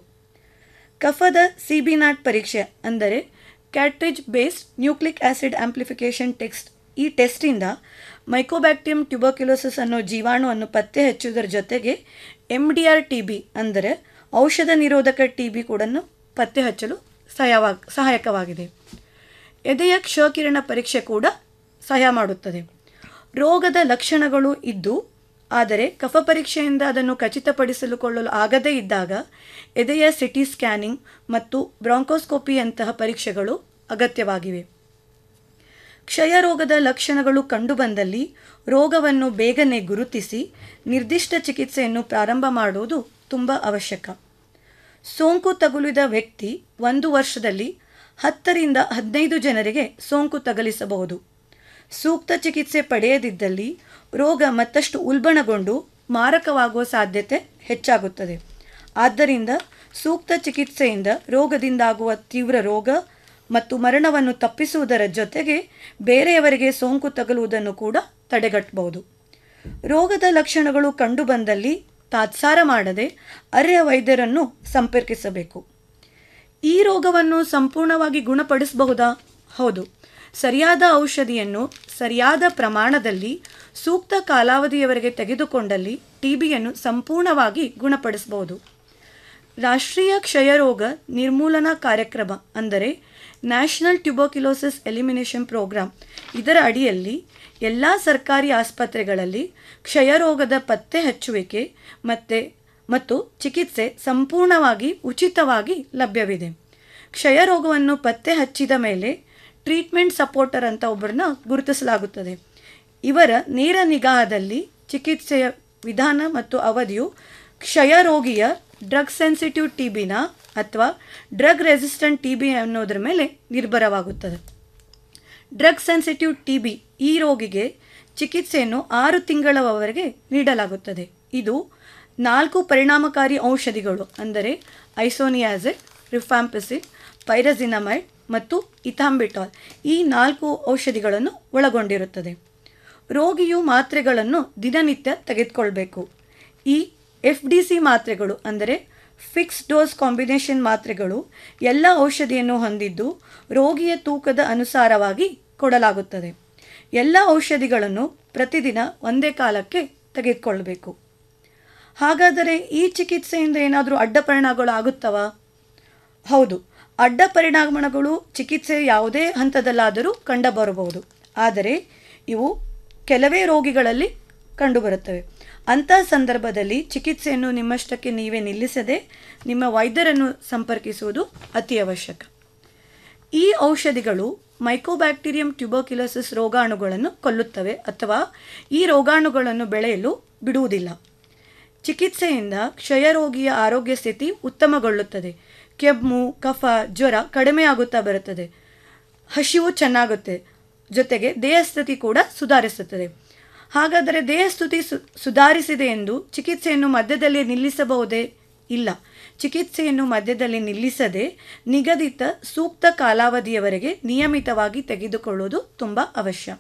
ಕಫದ ಸಿಬಿನಾಟ್ ಪರೀಕ್ಷೆ ಅಂದರೆ cartridge based nucleic acid amplification test ಈ ಟೆಸ್ಟಿಂದ ಮೈಕೋಬ್ಯಾಕ್ಟೀರಿಯಂ ಟ್ಯುಬರ್ಕ್ಯುಲೋಸಿಸ್ ಅನ್ನೋ ಜೀವಾಣುವನ್ನು ಪತ್ತೆ ಹಚ್ಚುವುದರ ಜೊತೆಗೆ M D R T B ಅಂದರೆ ಔಷಧ ನಿರೋಧಕ ಟಿ ಬಿ ಕೂಡ ಪತ್ತೆ ಹಚ್ಚಲು ಸಹಾಯವಾಗ ಸಹಾಯಕವಾಗಿದೆ ಎದೆಯ ಕ್ಷಕಿರಣ ಪರೀಕ್ಷೆ ಕೂಡ ಸಹಾಯ ಮಾಡುತ್ತದೆ ರೋಗದ ಲಕ್ಷಣಗಳು ಇದ್ದು ಆದರೆ ಕಫ ಪರೀಕ್ಷೆಯಿಂದ ಅದನ್ನು ಖಚಿತಪಡಿಸಿಕೊಳ್ಳಲು ಆಗದೇ ಇದ್ದಾಗ ಎದೆಯ ಸಿಟಿ ಸ್ಕ್ಯಾನಿಂಗ್ ಮತ್ತು ಬ್ರಾಂಕೋಸ್ಕೋಪಿಯಂತಹ ಪರೀಕ್ಷೆಗಳು ಅಗತ್ಯವಾಗಿವೆ ಕ್ಷಯ ರೋಗದ ಲಕ್ಷಣಗಳು ಕಂಡುಬಂದಲ್ಲಿ ರೋಗವನ್ನು ಬೇಗನೆ ಗುರುತಿಸಿ ನಿರ್ದಿಷ್ಟ ಚಿಕಿತ್ಸೆಯನ್ನು ಪ್ರಾರಂಭ ಮಾಡುವುದು ತುಂಬ ಅವಶ್ಯಕ ಸೋಂಕು ತಗುಲಿದ ವ್ಯಕ್ತಿ ಒಂದು ವರ್ಷದಲ್ಲಿ ಹತ್ತರಿಂದ ಹದಿನೈದು ಜನರಿಗೆ ಸೋಂಕು ತಗಲಿಸಬಹುದು ಸೂಕ್ತ ಚಿಕಿತ್ಸೆ ಪಡೆಯದಿದ್ದಲ್ಲಿ ರೋಗ ಮತ್ತಷ್ಟು ಉಲ್ಬಣಗೊಂಡು ಮಾರಕವಾಗುವ ಸಾಧ್ಯತೆ ಹೆಚ್ಚಾಗುತ್ತದೆ ಆದ್ದರಿಂದ ಸೂಕ್ತ ಚಿಕಿತ್ಸೆಯಿಂದ ರೋಗದಿಂದಾಗುವ ತೀವ್ರ ರೋಗ ಮತ್ತು ಮರಣವನ್ನು ತಪ್ಪಿಸುವುದರ ಜೊತೆಗೆ ಬೇರೆಯವರಿಗೆ ಸೋಂಕು ತಗಲುವುದನ್ನು ಕೂಡ ತಡೆಗಟ್ಟಬಹುದು ರೋಗದ ಲಕ್ಷಣಗಳು ಕಂಡುಬಂದಲ್ಲಿ ತಾತ್ಸಾರ ಮಾಡದೆ ಅರ್ಹ ವೈದ್ಯರನ್ನು ಸಂಪರ್ಕಿಸಬೇಕು ಈ ರೋಗವನ್ನು ಸಂಪೂರ್ಣವಾಗಿ ಗುಣಪಡಿಸಬಹುದಾ ಹೌದು ಸರಿಯಾದ ಔಷಧಿಯನ್ನು ಸರಿಯಾದ ಪ್ರಮಾಣದಲ್ಲಿ ಸೂಕ್ತ ಕಾಲಾವಧಿಯವರೆಗೆ ತೆಗೆದುಕೊಂಡಲ್ಲಿ ಟಿ ಬಿಯನ್ನು ಸಂಪೂರ್ಣವಾಗಿ ಗುಣಪಡಿಸಬಹುದು ರಾಷ್ಟ್ರೀಯ ಕ್ಷಯರೋಗ ನಿರ್ಮೂಲನಾ ಕಾರ್ಯಕ್ರಮ ಅಂದರೆ ನ್ಯಾಷನಲ್ ಟ್ಯುಬೋಕ್ಯುಲೋಸಿಸ್ ಎಲಿಮಿನೇಷನ್ ಪ್ರೋಗ್ರಾಮ್ ಇದರ ಅಡಿಯಲ್ಲಿ ಎಲ್ಲ ಸರ್ಕಾರಿ ಆಸ್ಪತ್ರೆಗಳಲ್ಲಿ ಕ್ಷಯರೋಗದ ಪತ್ತೆ ಹಚ್ಚುವಿಕೆ ಮತ್ತೆ ಮತ್ತು ಚಿಕಿತ್ಸೆ ಸಂಪೂರ್ಣವಾಗಿ ಉಚಿತವಾಗಿ ಲಭ್ಯವಿದೆ ಕ್ಷಯರೋಗವನ್ನು ಪತ್ತೆ ಹಚ್ಚಿದ ಮೇಲೆ ಟ್ರೀಟ್ಮೆಂಟ್ ಸಪೋರ್ಟರ್ ಅಂತ ಒಬ್ಬರನ್ನ ಗುರುತಿಸಲಾಗುತ್ತದೆ ಇವರ ನೇರ ನಿಗಾಹದಲ್ಲಿ ಚಿಕಿತ್ಸೆಯ ವಿಧಾನ ಮತ್ತು ಅವಧಿಯು ಕ್ಷಯ ರೋಗಿಯ ಡ್ರಗ್ ಸೆನ್ಸಿಟಿವ್ ಟಿ ಬಿನ ಅಥವಾ ಡ್ರಗ್ ರೆಸಿಸ್ಟೆಂಟ್ ಟಿ ಬಿ ಅನ್ನೋದ್ರ ಮೇಲೆ ನಿರ್ಭರವಾಗುತ್ತದೆ ಡ್ರಗ್ ಸೆನ್ಸಿಟಿವ್ ಟಿ ಬಿ ಈ ರೋಗಿಗೆ ಚಿಕಿತ್ಸೆಯನ್ನು ಆರು ತಿಂಗಳವರೆಗೆ ನೀಡಲಾಗುತ್ತದೆ ಇದು ನಾಲ್ಕು ಪರಿಣಾಮಕಾರಿ ಔಷಧಿಗಳು ಅಂದರೆ ಐಸೋನಿಯಾಸಿಡ್ ರಿಫಾಂಪಿಸಿನ್ ಪೈರಜಿನಮೈಡ್ ಮತ್ತು ಇಥಾಂಬಿಟಾಲ್ ಈ ನಾಲ್ಕು ಔಷಧಿಗಳನ್ನು ಒಳಗೊಂಡಿರುತ್ತದೆ ರೋಗಿಯು ಮಾತ್ರೆಗಳನ್ನು ದಿನನಿತ್ಯ ತೆಗೆದುಕೊಳ್ಬೇಕು ಈ ಎಫ್ ಡಿ ಸಿ ಮಾತ್ರೆಗಳು ಅಂದರೆ ಫಿಕ್ಸ್ ಡೋಸ್ ಕಾಂಬಿನೇಷನ್ ಮಾತ್ರೆಗಳು ಎಲ್ಲ ಔಷಧಿಯನ್ನು ಹೊಂದಿದ್ದು ರೋಗಿಯ ತೂಕದ ಅನುಸಾರವಾಗಿ ಕೊಡಲಾಗುತ್ತದೆ ಎಲ್ಲ ಔಷಧಿಗಳನ್ನು ಪ್ರತಿದಿನ ಒಂದೇ ಕಾಲಕ್ಕೆ ತೆಗೆದುಕೊಳ್ಬೇಕು ಹಾಗಾದರೆ ಈ ಚಿಕಿತ್ಸೆಯಿಂದ ಏನಾದರೂ ಅಡ್ಡ ಪರಿಣಾಮಗಳು ಆಗುತ್ತವಾ ಹೌದು ಅಡ್ಡ ಪರಿಣಾಮಗಳು ಚಿಕಿತ್ಸೆ ಯಾವುದೇ ಹಂತದಲ್ಲಾದರೂ ಕಂಡುಬರಬಹುದು ಆದರೆ ಇವು ಕೆಲವೇ ರೋಗಿಗಳಲ್ಲಿ ಕಂಡುಬರುತ್ತವೆ ಅಂಥ ಸಂದರ್ಭದಲ್ಲಿ ಚಿಕಿತ್ಸೆಯನ್ನು ನಿಮ್ಮಷ್ಟಕ್ಕೆ ನೀವೇ ನಿಲ್ಲಿಸದೆ ನಿಮ್ಮ ವೈದ್ಯರನ್ನು ಸಂಪರ್ಕಿಸುವುದು ಅತಿ ಅವಶ್ಯಕ ಈ ಔಷಧಿಗಳು ಮೈಕೋಬ್ಯಾಕ್ಟೀರಿಯಂ ಟ್ಯೂಬರ್ಕ್ಯುಲೋಸಿಸ್ ರೋಗಾಣುಗಳನ್ನು ಕೊಲ್ಲುತ್ತವೆ ಅಥವಾ ಈ ರೋಗಾಣುಗಳನ್ನು ಬೆಳೆಯಲು ಬಿಡುವುದಿಲ್ಲ ಚಿಕಿತ್ಸೆಯಿಂದ ಕ್ಷಯರೋಗಿಯ ಆರೋಗ್ಯ ಸ್ಥಿತಿ ಉತ್ತಮಗೊಳ್ಳುತ್ತದೆ ಕೆಮ್ಮು ಕಫ ಜ್ವರ ಕಡಿಮೆಯಾಗುತ್ತಾ ಬರುತ್ತದೆ ಹಸಿವು ಚೆನ್ನಾಗುತ್ತೆ ಜೊತೆಗೆ ದೇಹಸ್ಥಿತಿ ಕೂಡ ಸುಧಾರಿಸುತ್ತದೆ ಹಾಗಾದರೆ ದೇಹಸ್ಥಿತಿ ಸು ಸುಧಾರಿಸಿದೆ ಎಂದು ಚಿಕಿತ್ಸೆಯನ್ನು ಮಧ್ಯದಲ್ಲಿ ನಿಲ್ಲಿಸಬಹುದೇ ಇಲ್ಲ ಚಿಕಿತ್ಸೆಯನ್ನು ಮಧ್ಯದಲ್ಲಿ ನಿಲ್ಲಿಸದೆ ನಿಗದಿತ ಸೂಕ್ತ ಕಾಲಾವಧಿಯವರೆಗೆ ನಿಯಮಿತವಾಗಿ ತೆಗೆದುಕೊಳ್ಳುವುದು ತುಂಬ ಅವಶ್ಯ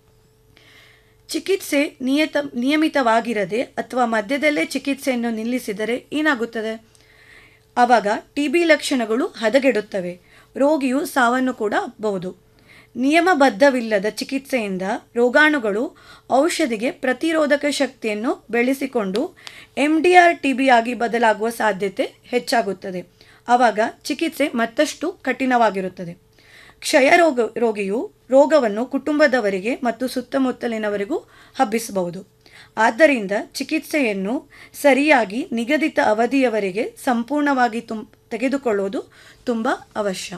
ಚಿಕಿತ್ಸೆ ನಿಯತ ನಿಯಮಿತವಾಗಿರದೆ ಅಥವಾ ಮಧ್ಯದಲ್ಲೇ ಚಿಕಿತ್ಸೆಯನ್ನು ನಿಲ್ಲಿಸಿದರೆ ಏನಾಗುತ್ತದೆ ಆವಾಗ ಟಿ ಬಿ ಲಕ್ಷಣಗಳು ಹದಗೆಡುತ್ತವೆ ರೋಗಿಯು ಸಾವನ್ನು ಕೂಡ ಬಹುದು ನಿಯಮಬದ್ಧವಿಲ್ಲದ ಚಿಕಿತ್ಸೆಯಿಂದ ರೋಗಾಣುಗಳು ಔಷಧಿಗೆ ಪ್ರತಿರೋಧಕ ಶಕ್ತಿಯನ್ನು ಬೆಳೆಸಿಕೊಂಡು M D R T B ಆಗಿ ಬದಲಾಗುವ ಸಾಧ್ಯತೆ ಹೆಚ್ಚಾಗುತ್ತದೆ ಆವಾಗ ಚಿಕಿತ್ಸೆ ಮತ್ತಷ್ಟು ಕಠಿಣವಾಗಿರುತ್ತದೆ ಕ್ಷಯ ರೋಗ ರೋಗಿಯು ರೋಗವನ್ನು ಕುಟುಂಬದವರಿಗೆ ಮತ್ತು ಸುತ್ತಮುತ್ತಲಿನವರಿಗೂ ಹಬ್ಬಿಸಬಹುದು ಆದ್ದರಿಂದ ಚಿಕಿತ್ಸೆಯನ್ನು ಸರಿಯಾಗಿ ನಿಗದಿತ ಅವಧಿಯವರೆಗೆ ಸಂಪೂರ್ಣವಾಗಿ ತುಂ ತೆಗೆದುಕೊಳ್ಳುವುದು ತುಂಬ ಅವಶ್ಯ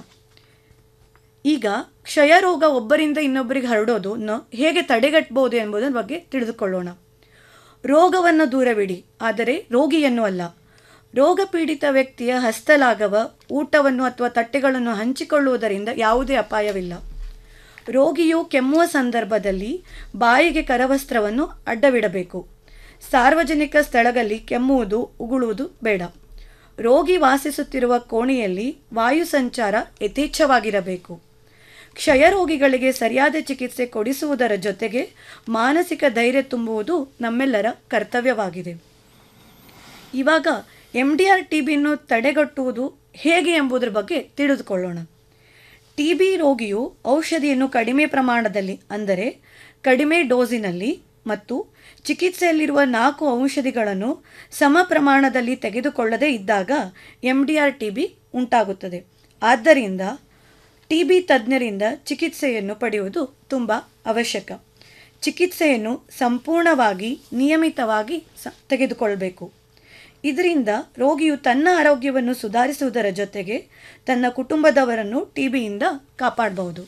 ಈಗ ಕ್ಷಯ ರೋಗ ಒಬ್ಬರಿಂದ ಇನ್ನೊಬ್ಬರಿಗೆ ಹರಡೋದನ್ನು ಹೇಗೆ ತಡೆಗಟ್ಟಬಹುದು ಎಂಬುದರ ಬಗ್ಗೆ ತಿಳಿದುಕೊಳ್ಳೋಣ ರೋಗವನ್ನು ದೂರವಿಡಿ ಆದರೆ ರೋಗಿಯನ್ನು ಅಲ್ಲ ರೋಗ ಪೀಡಿತ ವ್ಯಕ್ತಿಯ ಹಸ್ತಲಾಗವ ಊಟವನ್ನು ಅಥವಾ ತಟ್ಟೆಗಳನ್ನು ಹಂಚಿಕೊಳ್ಳುವುದರಿಂದ ಯಾವುದೇ ಅಪಾಯವಿಲ್ಲ ರೋಗಿಯು ಕೆಮ್ಮುವ ಸಂದರ್ಭದಲ್ಲಿ ಬಾಯಿಗೆ ಕರವಸ್ತ್ರವನ್ನು ಅಡ್ಡವಿಡಬೇಕು ಸಾರ್ವಜನಿಕ ಸ್ಥಳಗಳಲ್ಲಿ ಕೆಮ್ಮುವುದು ಉಗುಳುವುದು ಬೇಡ ರೋಗಿ ವಾಸಿಸುತ್ತಿರುವ ಕೋಣೆಯಲ್ಲಿ ವಾಯು ಸಂಚಾರ ಯಥೇಚ್ಛವಾಗಿರಬೇಕು ಕ್ಷಯ ರೋಗಿಗಳಿಗೆ ಸರಿಯಾದ ಚಿಕಿತ್ಸೆ ಕೊಡಿಸುವುದರ ಜೊತೆಗೆ ಮಾನಸಿಕ ಧೈರ್ಯ ತುಂಬುವುದು ನಮ್ಮೆಲ್ಲರ ಕರ್ತವ್ಯವಾಗಿದೆ ಇವಾಗ ಎಮ್ ಡಿ ಆರ್ ಟಿ ಬಿಯನ್ನು ತಡೆಗಟ್ಟುವುದು ಹೇಗೆ ಎಂಬುದರ ಬಗ್ಗೆ ತಿಳಿದುಕೊಳ್ಳೋಣ ಟಿ ಬಿ ರೋಗಿಯು ಔಷಧಿಯನ್ನು ಕಡಿಮೆ ಪ್ರಮಾಣದಲ್ಲಿ ಅಂದರೆ ಕಡಿಮೆ ಡೋಸಿನಲ್ಲಿ ಮತ್ತು ಚಿಕಿತ್ಸೆಯಲ್ಲಿರುವ ನಾಲ್ಕು ಔಷಧಿಗಳನ್ನು ಸಮ ಪ್ರಮಾಣದಲ್ಲಿ ತೆಗೆದುಕೊಳ್ಳದೇ ಇದ್ದಾಗ M D R T B ಉಂಟಾಗುತ್ತದೆ ಆದ್ದರಿಂದ ಟಿ ಬಿ ತಜ್ಞರಿಂದ ಚಿಕಿತ್ಸೆಯನ್ನು ಪಡೆಯುವುದು ತುಂಬ ಅವಶ್ಯಕ ಚಿಕಿತ್ಸೆಯನ್ನು ಸಂಪೂರ್ಣವಾಗಿ ನಿಯಮಿತವಾಗಿ ಸ ತೆಗೆದುಕೊಳ್ಬೇಕು ಇದರಿಂದ ರೋಗಿಯು ತನ್ನ ಆರೋಗ್ಯವನ್ನು ಸುಧಾರಿಸುವುದರ ಜೊತೆಗೆ ತನ್ನ ಕುಟುಂಬದವರನ್ನು ಟಿ ಬಿಯಿಂದ ಕಾಪಾಡಬಹುದು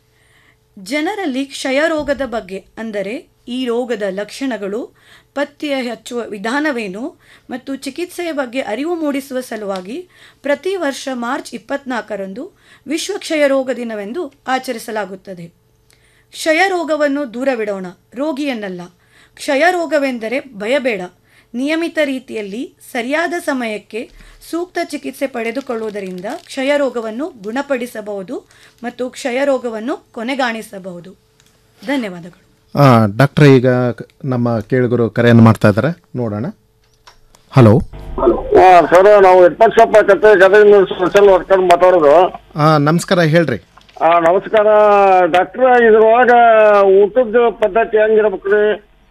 ಜನರಲ್ಲಿ ಕ್ಷಯ ರೋಗದ ಬಗ್ಗೆ ಅಂದರೆ ಈ ರೋಗದ ಲಕ್ಷಣಗಳು ಪತ್ತೆ ಹಚ್ಚುವ ವಿಧಾನವೇನು ಮತ್ತು ಚಿಕಿತ್ಸೆಯ ಬಗ್ಗೆ ಅರಿವು ಮೂಡಿಸುವ ಸಲುವಾಗಿ ಪ್ರತಿ ವರ್ಷ ಮಾರ್ಚ್ ಇಪ್ಪತ್ನಾಲ್ಕರಂದು ವಿಶ್ವ ಕ್ಷಯ ರೋಗ ದಿನವೆಂದು ಆಚರಿಸಲಾಗುತ್ತದೆ ಕ್ಷಯ ರೋಗವನ್ನು ದೂರವಿಡೋಣ ರೋಗಿಯನ್ನಲ್ಲ ಕ್ಷಯ ರೋಗವೆಂದರೆ ಭಯಬೇಡ ನಿಯಮಿತ ರೀತಿಯಲ್ಲಿ ಸರಿಯಾದ ಸಮಯಕ್ಕೆ ಸೂಕ್ತ ಚಿಕಿತ್ಸೆ ಪಡೆದುಕೊಳ್ಳುವುದರಿಂದ ಕ್ಷಯ ರೋಗವನ್ನು ಗುಣಪಡಿಸಬಹುದು ಮತ್ತು ಕ್ಷಯ ರೋಗವನ್ನು ಕೊನೆಗಾಣಿಸಬಹುದು ಧನ್ಯವಾದಗಳು ಆ, ಡಾಕ್ಟ್ರ್ ಈಗ ಕ- ನಮ್ಮ ಕೇಳುಗರು ಕರೆಯನ್ನು ಮಾಡ್ತಾ ಇದ್ದಾರೆ ನೋಡೋಣ ಹಲೋ ಸರ್ ನಾವು ಇಪ್ಪತ್ತು ಶಾಪ್ ಕತ್ತೆ ಗದಗಿನ ಸೋಷಿಯಲ್ ವರ್ಕರ್ ಮಾತಾಡೋದು ಆ, ನಮಸ್ಕಾರ ಹೇಳ್ರಿ ಆ, ನಮಸ್ಕಾರ ಡಾಕ್ಟ್ರ ಇದ್ರೊಳಗ ಊಟದ ಪದ್ಧತಿ ಹೆಂಗಿರ್ಬೇಕ್ರಿ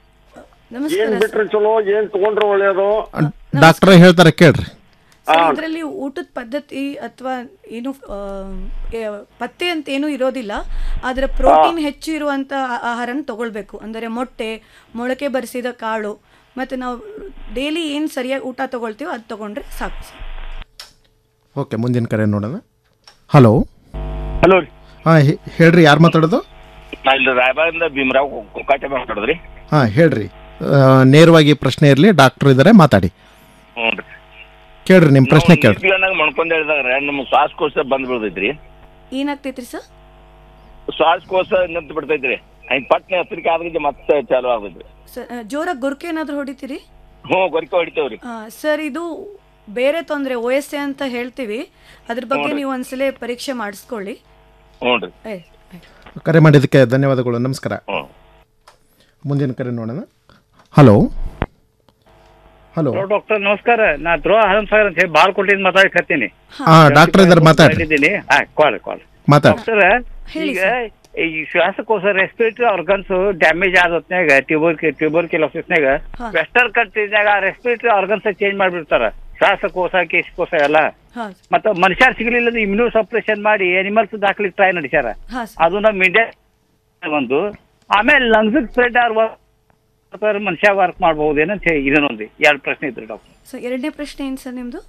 ಏನ್ ಬಿಟ್ರೆ ಚಲೋ ಏನ್ ತಗೊಂಡ್ರೆ ಒಳ್ಳೇದು ಡಾಕ್ಟ್ರ್ ಹೇಳ್ತಾರೆ ಕೇಳ್ರಿ ಇದರಲ್ಲಿ ಊಟದ ಪದ್ಧತಿ ಅಥವಾ ಏನು ಆ, ಏ- ಪತ್ತೆ ಅಂತ ಏನೂ ಇರೋದಿಲ್ಲ ಆದರೆ ಪ್ರೋಟೀನ್ ಹೆಚ್ಚು ಇರುವಂಥ ಆಹಾರನ ತಗೊಳ್ಬೇಕು ಅಂದರೆ ಮೊಟ್ಟೆ ಮೊಳಕೆ ಬರಿಸಿದ ಕಾಳು ಮತ್ತು ನಾವು ಡೈಲಿ ಏನು ಸರಿಯಾಗಿ ಊಟ ತಗೊಳ್ತೀವೋ ಅದು ತಗೊಂಡ್ರೆ ಸಾಕು ಸರ್ ಓಕೆ ಮುಂದಿನ ಕರೆ ನೋಡೋಣ ಹಲೋ ಹಲೋ ಹಾಂ ಹೇಳ್ರಿ ಯಾರು ಮಾತಾಡೋದು ನಾ ಇಲ್ಲಿ ರಾಯಬಾಗಿಂದ ಭೀಮರಾವ್ ಕೊಕ್ಕಾಟೆ ಮಾತಾಡೋದ್ರಿ ಹಾಂ ಹೇಳ್ರಿ ಆ, ನೇರವಾಗಿ ಪ್ರಶ್ನೆ ಇರಲಿ ಡಾಕ್ಟ್ರ್ ಇದ್ದಾರೆ ಮಾತಾಡಿ ಹ್ಞೂ ರೀ ಕೇಳ್ರಿ ನಿಮ್ಮ ಪ್ರಶ್ನೆ ಕೇಳ್ರಿ ಬಿಪಿಯನ್ನಾಗ ಮಣ್ಕೊಂಡ್ ಹೇಳಿದಾಗ ನಮ್ಮ ಶ್ವಾಸಕೋಶ ಬಂದ್ ಬಿಡ್ತೈತ್ರಿ ಏನಾಗ್ತೈತ್ರಿ ಸರ್ ಶ್ವಾಸಕೋಶ ನಿಂತು ಬಿಡ್ತೈತ್ರಿ ಹಂಗೆ ಪಟ್ನೆ ಹತ್ತಿರಕ್ಕೆ ಆದ್ರೆ ಮತ್ತೆ ಚಾಲು ಆಗ್ತೈತ್ರಿ ಸರ್ ಜೋರಾಗಿ ಗುರ್ಕೆ ಏನಾದರೂ ಹೊಡಿತೀರಿ ಹ್ಞೂ ಗೊರಿಕೆ ಹೊಡಿತೇವ್ರಿ ಆ, ಸರ್ ಇದು ಬೇರೆ ತೊಂದರೆ ಒ ಎಸ್ ಎ ಅಂತ ಹೇಳ್ತೀವಿ ಅದ್ರ ಬಗ್ಗೆ ಹ್ಞೂ ರೀ. ನೀವು ಒಂದ್ಸಲ ಪರೀಕ್ಷೆ ಮಾಡಿಸ್ಕೊಳ್ಳಿ ಹ್ಞೂ ರೀ ಏ ಕರೆ ಮಾಡಿದ್ದಕ್ಕೆ ಧನ್ಯವಾದಗಳು ನಮಸ್ಕಾರ ಮುಂದಿನ ಕರೆ ನೋಡೋಣ ಹಲೋ ಹಲೋ ಹಲೋ ಡಾಕ್ಟರ್ ನಮಸ್ಕಾರ ನಾ ಧ್ರುವ ಹನುಮಸಾಗರ್ ಅಂತ ಹೇಳಿ ಬಾಲ್ಕೋಟಿಂದ ಮಾತಾಡಕತ್ತೀನಿ ಹಾ ಡಾಕ್ಟರ್ ಇದ್ದಾರೆ ಮಾತಾಡ್ರಿ ಇದ್ದೀನಿ ಹಾ ಕಾಲ್ ಕಾಲ್ ಮಾತಾಡ್ರಿ ಡಾಕ್ಟರ್ ಈಗ ಈ ಶ್ವಾಸಕೋಶ ರೆಸ್ಪಿರೇಟರಿ ಆರ್ಗನ್ಸ್ ಡ್ಯಾಮೇಜ್ ಆದ ಹೊತ್ನ್ಯಾಗ ಟ್ಯೂಬರ್ ಟ್ಯೂಬರ್ ಕಿಲೋಸಿಸ್ನಾಗ ಹಾ. ವೆಸ್ಟರ್ನ್ ಕಂಟ್ರಿನಾಗ ರೆಸ್ಪಿರೇಟರಿ ಆರ್ಗನ್ಸ್ ಚೇಂಜ್ ಮಾಡ್ಬಿಡ್ತಾರ ಶ್ವಾಸಕೋಶ ಕೇಶಕೋಶ ಎಲ್ಲ ಹಾ ಮತ್ತ ಮನುಷ್ಯರ್ ಸಿಗ್ಲಿಲ್ಲ ಇಮ್ಯೂನೋ ಸಪ್ರೆಷನ್ ಮಾಡಿ ಅನಿಮಲ್ಸ್ ದಾಖಲಿಗೆ ಟ್ರೈ ನಡೆಸ್ಯಾರ ಹಾ ಅದು ನಮ್ಮ ಇಂಡಿಯಾ ಒಂದು ಆಮೇಲೆ ಲಂಗ್ಸ್ ಸ್ಪ್ರೆಡ್ ಆರ್ ಮನುಷ್ಯ ವರ್ಕ್ ಮಾಡಬಹುದೇನಂತ ಹೇಳಿ ಇದನ್ನೊಂದು ಎರಡು ಪ್ರಶ್ನೆ ಇದ್ರು ಡಾಕ್ಟರ್ ಸೊ ಎರಡನೇ ಪ್ರಶ್ನೆ ಏನು ಸರ್ ನಿಮ್ಮದು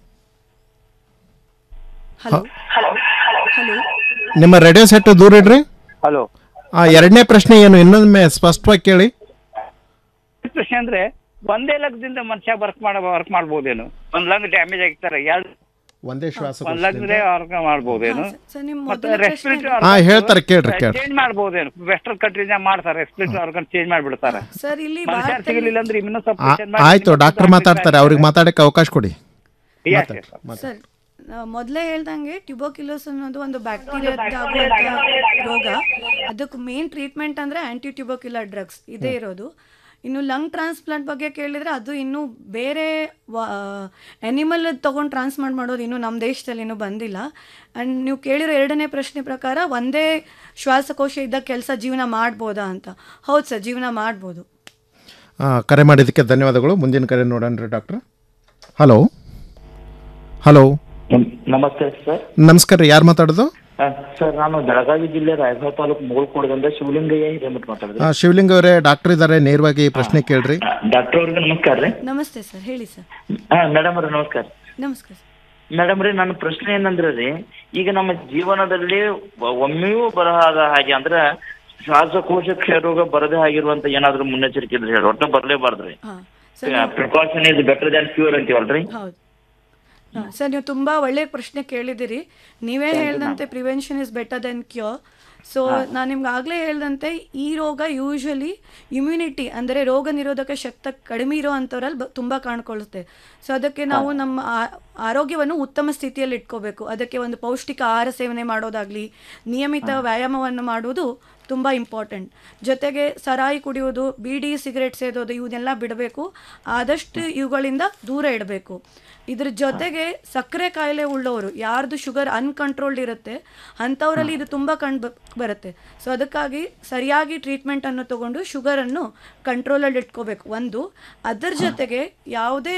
ಹಲೋ ಹಲೋ ನಿಮ್ಮ ರೇಡಿಯೋ ಸೆಟ್ ದೂರ ಇಡ್ರಿ ಹಲೋ ಆ ಎರಡನೇ ಪ್ರಶ್ನೆ ಏನು ಇನ್ನೊಮ್ಮೆ ಸ್ಪಷ್ಟವಾಗಿ ಕೇಳಿ ಪ್ರಶ್ನೆ ಅಂದ್ರೆ ಒಂದೇ ಲಗ್ದಿಂದ ಮನುಷ್ಯ ವರ್ಕ್ ಮಾಡ ವರ್ಕ್ ಮಾಡ್ಬೋದೇನು ಒಂದ್ ಲಂಗ್ ಡ್ಯಾಮೇಜ್ ಆಗಿರ್ತಾರೆ ಎರಡು ಒಂದೇ ಶ್ವಾಸ ಒಂದ್ ಲಂಗ್ ವರ್ಕ್ ಮಾಡ್ಬೋದೇನು ಸರ್ ನಿಮ್ಮ ಮತ್ತೆ ಮೊದಲ ಪ್ರಶ್ನೆ ರೆಸ್ಪಿರೇಟರಿ ಹಾ, ಹೇಳ್ತಾರೆ, ಕೇಳ್ರಿ, ಕೇಳ್ರಿ. ಚೇಂಜ್ ಮಾಡ್ಬೋದೇನು ವೆಸ್ಟರ್ನ್ ಕಂಟ್ರಿನಾಗ ಮಾಡ್ತಾರೆ ರೆಸ್ಪಿರೇಟರಿ ಆರ್ಗನ್ ಚೇಂಜ್ ಮಾಡ್ಬಿಡ್ತಾರೆ ಸರ್ ಇಲ್ಲಿ ಮನುಷ್ಯರ್ ಭಾರತದಲ್ಲಿ ಸಿಗಲಿಲ್ಲ ಅಂದ್ರೆ ಇಮ್ಯೂನೋ ಆ- ಸಪ್ರೆಷನ್ ಆಯ್ತು ಡಾಕ್ಟರ್ ಮಾತಾಡ್ತಾರೆ ಅವ್ರಿಗೆ ಮಾತಾಡಕ್ಕೆ ಅವಕಾಶ ಕೊಡಿ ಮಾತಾಡಿ, ಮಾತಾಡಿ. ಸರ್ ಮೊದಲೇ ಹೇಳ್ದಂಗೆ ಟ್ಯೂಬೋಕ್ಯುಲೋಸ್ ಅನ್ನೋದು ಒಂದು ಬ್ಯಾಕ್ಟೀರಿಯಾದ ಆಗುವಂಥ ರೋಗ ಅದಕ್ಕೆ ಮೇನ್ ಟ್ರೀಟ್ಮೆಂಟ್ ಅಂದರೆ ಆ್ಯಂಟಿ ಟ್ಯೂಬೋಕ್ಯುಲರ್ ಡ್ರಗ್ಸ್ ಇದೇ ಇರೋದು ಇನ್ನು ಲಂಗ್ ಟ್ರಾನ್ಸ್ಪ್ಲಾಂಟ್ ಬಗ್ಗೆ ಕೇಳಿದರೆ ಅದು ಇನ್ನೂ ಬೇರೆ ಅನಿಮಲ್ ತೊಗೊಂಡು ಟ್ರಾನ್ಸ್ಪ್ಲಾಂಟ್ ಮಾಡೋದು ಇನ್ನೂ ನಮ್ಮ ದೇಶದಲ್ಲಿ ಇನ್ನೂ ಬಂದಿಲ್ಲ ಆ್ಯಂಡ್ ನೀವು ಕೇಳಿರೋ ಎರಡನೇ ಪ್ರಶ್ನೆ ಪ್ರಕಾರ ಒಂದೇ ಶ್ವಾಸಕೋಶ ಇದ್ದ ಕೆಲಸ ಜೀವನ ಮಾಡ್ಬೋದಾ ಅಂತ ಹೌದು ಸರ್ ಜೀವನ ಮಾಡ್ಬೋದು ಆ, ಕರೆ ಮಾಡಿದ್ದಕ್ಕೆ ಧನ್ಯವಾದಗಳು ಮುಂದಿನ ಕರೆ ನೋಡೋಣ ರೀ ಡಾಕ್ಟ್ರ್ ಹಲೋ ಹಲೋ ನಮಸ್ತೆ ಸರ್ ನಮಸ್ಕಾರ ರೀ ಯಾರು ಮಾತಾಡೋದು ಆ, ಸರ್ ನಾನು ಬೆಳಗಾವಿ ಜಿಲ್ಲೆ ರಾಯಭಾಗ ತಾಲೂಕು ಮುಗುಳ್ಕೋಡದಿಂದ ಶಿವಲಿಂಗಯ್ಯ ಹಿರೇಮಠ ಮಾತಾಡಿದ್ರಿ ಆ, ಶಿವಲಿಂಗ ಅವರೇ ಡಾಕ್ಟರ್ ಇದ್ದಾರೆ ನೇರವಾಗಿ ಪ್ರಶ್ನೆ ಕೇಳ್ರಿ ಡಾಕ್ಟರ್ ಅವ್ರಿಗೆ ನಮಸ್ಕಾರ ರೀ ನಮಸ್ತೆ ಸರ್ ಹೇಳಿ ಸರ್ ಹಾ ಮೇಡಮ್ ಅವ್ರಿ ನಮಸ್ಕಾರ ನಮಸ್ಕಾರ ಮೇಡಮ್ ರೀ ನನ್ನ ಪ್ರಶ್ನೆ ಏನಂದ್ರೆ ರೀ ಈಗ ನಮ್ಮ ಜೀವನದಲ್ಲಿ ಒ- ಒಮ್ಮೆಯೂ ಬರಹಾದ ಹಾಗೆ ಅಂದ್ರೆ ಶ್ವಾಸಕೋಶ ಕ್ಷಯರೋಗ ಬರದೇ ಆಗಿರುವಂತ ಏನಾದ್ರು ಮುನ್ನೆಚ್ಚರಿಕೆ ಇದ್ರೆ ಹೇಳಿ ಒಟ್ಟು ಬರ್ಲೇಬಾರ್ದ್ರಿ ಹಾಂ ಸರ್ ನೀವು- precaution is better than cure ಅಂತೀವಲ್ರಿ ಹೌದು ಹಾ, ಸರ್ ನೀವು ತುಂಬ ಒಳ್ಳೆಯ ಪ್ರಶ್ನೆ ಕೇಳಿದಿರಿ ನೀವೇ ಹೇಳ್ದಂತೆ prevention is better then cure so ನಾನು ನಿಮ್ಗೆ ಆಗಲೇ ಹೇಳ್ದಂತೆ ಈ ರೋಗ ಯೂಶ್ವಲಿ ಇಮ್ಯುನಿಟಿ ಅಂದರೆ ರೋಗ ನಿರೋಧಕ ಶಕ್ತಿ ಕಡಿಮೆ ಇರೋ ಅಂಥವ್ರಲ್ಲಿ ಬ ತುಂಬ ಕಾಣ್ಕೊಳ್ಳುತ್ತೆ ಸೊ ಅದಕ್ಕೆ ನಾವು ನಮ್ಮ ಆ- ಆರೋಗ್ಯವನ್ನು ಉತ್ತಮ ಸ್ಥಿತಿಯಲ್ಲಿ ಇಟ್ಕೋಬೇಕು ಅದಕ್ಕೆ ಒಂದು ಪೌಷ್ಟಿಕ ಆಹಾರ ಸೇವನೆ ಮಾಡೋದಾಗಲಿ ನಿಯಮಿತ ವ್ಯಾಯಾಮವನ್ನು ಮಾಡುವುದು ತುಂಬ ಇಂಪಾರ್ಟೆಂಟ್ ಜೊತೆಗೆ ಸರಾಯಿ ಕುಡಿಯೋದು ಬೀಡಿ ಸಿಗರೆಟ್ ಸೇದೋದು ಇವನ್ನೆಲ್ಲ ಬಿಡಬೇಕು ಆದಷ್ಟು ಇವುಗಳಿಂದ ದೂರ ಇಡಬೇಕು ಇದ್ರ ಜೊತೆಗೆ ಸಕ್ಕರೆ ಕಾಯಿಲೆ ಉಳ್ಳವರು ಯಾರ್ದು ಶುಗರ್ ಅನ್ಕಂಟ್ರೋಲ್ಡ್ ಇರುತ್ತೆ ಅಂಥವರಲ್ಲಿ ಇದು ತುಂಬ ಕಂಡು ಬರುತ್ತೆ ಸೊ ಅದಕ್ಕಾಗಿ ಸರಿಯಾಗಿ ಟ್ರೀಟ್ಮೆಂಟನ್ನು ತಗೊಂಡು ಶುಗರನ್ನು ಕಂಟ್ರೋಲಲ್ಲಿ ಇಟ್ಕೋಬೇಕು ಒಂದು ಅದರ ಜೊತೆಗೆ ಯಾವುದೇ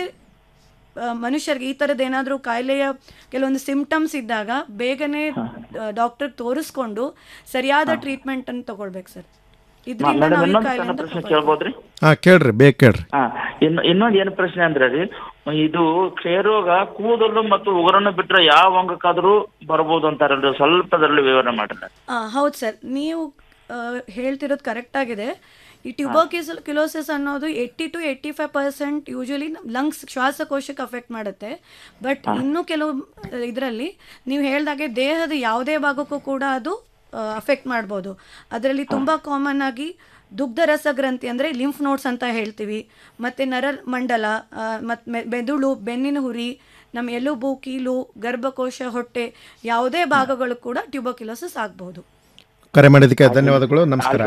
ಆ, ಮನುಷ್ಯರಿಗೆ ಈ ಥರದ್ದು ಏನಾದರೂ ಕಾಯಿಲೆಯ ಕೆಲವೊಂದು ಸಿಂಪ್ಟಮ್ಸ್ ಇದ್ದಾಗ ಬೇಗನೆ ಡಾಕ್ಟರ್ ತೋರಿಸ್ಕೊಂಡು ಸರಿಯಾದ ಟ್ರೀಟ್ಮೆಂಟನ್ನು ತಗೊಳ್ಬೇಕು ಸರ್ ಇದರಿಂದ ಮೇಡಮ್ ನಾವು ಈ ಇನ್ನೊಂದು ಸಣ್ಣ ಕಾಯಿಲೆಯಿಂದ ಪ್ರಶ್ನೆ ಕೇಳ್ಬೋದ್ರಿ ಹಾಂ ಕೇಳ್ರಿ ಬೇಕು ಕೇಳ್ರಿ ಹಾ ಇನ್ನು ಇನ್ನೊಂದು ಏನು ಪ್ರಶ್ನೆ ಅಂದ್ರೆ ರೀ ಇದು ಕ್ಷಯರೋಗ ಕೂದಲು ಮತ್ತು ಉಗುರನ್ನು ಬಿಟ್ರೆ ಯಾವ ಅಂಗಕ್ಕಾದ್ರೂ ಬರ್ಬೋದು ಅಂತಾರಲ್ರಿ ಸ್ವಲ್ಪ ಅದರಲ್ಲಿ ವಿವರಣೆ ಮಾಡ್ರಿ ಆ, ಹೌದು ಸರ್ ನೀವು ಆ, ಹೇಳ್ತಿರೋದು ಕರೆಕ್ಟಾಗಿದೆ ಈ ಟ್ಯೂಬೋಕಿಸ್ ಕಿಲೋಸಿಸ್ ಅನ್ನೋದು eighty to eighty five percent usually lungs ಶ್ವಾಸಕೋಶಕ್ಕೆ ಅಫೆಕ್ಟ್ ಮಾಡುತ್ತೆ ಬಟ್ ಇನ್ನೂ ಕೆಲವು ಇದರಲ್ಲಿ ನೀವು ಹೇಳ್ದಾಗೆ ದೇಹದ ಯಾವುದೇ ಭಾಗಕ್ಕೂ ಕೂಡ ಅದು ಅಫೆಕ್ಟ್ ಮಾಡ್ಬೋದು ಅದರಲ್ಲಿ ತುಂಬ ಕಾಮನ್ ಆಗಿ ದುಗ್ಧ ರಸಗ್ರಂಥಿ ಅಂದರೆ ಲಿಂಫ್ ನೋಟ್ಸ್ ಅಂತ ಹೇಳ್ತೀವಿ ಮತ್ತು ನರ ಮಂಡಲ ಮತ್ತು ಮೆದುಳು ಬೆನ್ನಿನ ಹುರಿ ನಮ್ಮ ಎಲುಬು ಕೀಲು ಗರ್ಭಕೋಶ ಹೊಟ್ಟೆ ಯಾವುದೇ ಭಾಗಗಳು ಕೂಡ ಟ್ಯೂಬೋಕ್ಯುಲೋಸಿಸ್ ಆಗ್ಬೋದು ಕರೆ ಮಾಡಿದ್ದಕ್ಕೆ ಧನ್ಯವಾದಗಳು ನಮಸ್ಕಾರ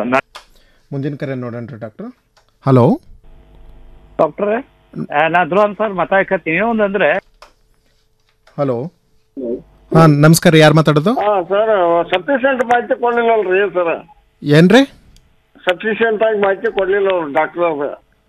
ಮುಂದಿನ ಕರೆ ನೋಡೋಣ ರೀ ಡಾಕ್ಟ್ರ್ ಹಲೋ ಡಾಕ್ಟ್ರ್ ನಾ ಧ್ರುವ ಸರ್ ಮಾತಾಡ್ಕತ್ತೀನಿ ಒಂದಂದ್ರೆ ಹಲೋ ಹಾಂ ನಮಸ್ಕಾರ ಯಾರು ಮಾತಾಡೋದು ಹಾ ಸರ್ ಸಫಿಶಿಯಂಟ್ ಮಾಹಿತಿ ಕೊಡ್ಲಿಲ್ಲಲ್ರಿ ಸರ್ ಏನ್ರಿ ಸಫಿಶಿಯಂಟ್ ಆಗಿ ಮಾಹಿತಿ ಕೊಡ್ಲಿಲ್ಲ ಅವ್ರು ಡಾಕ್ಟರ್ ಅವ್ರು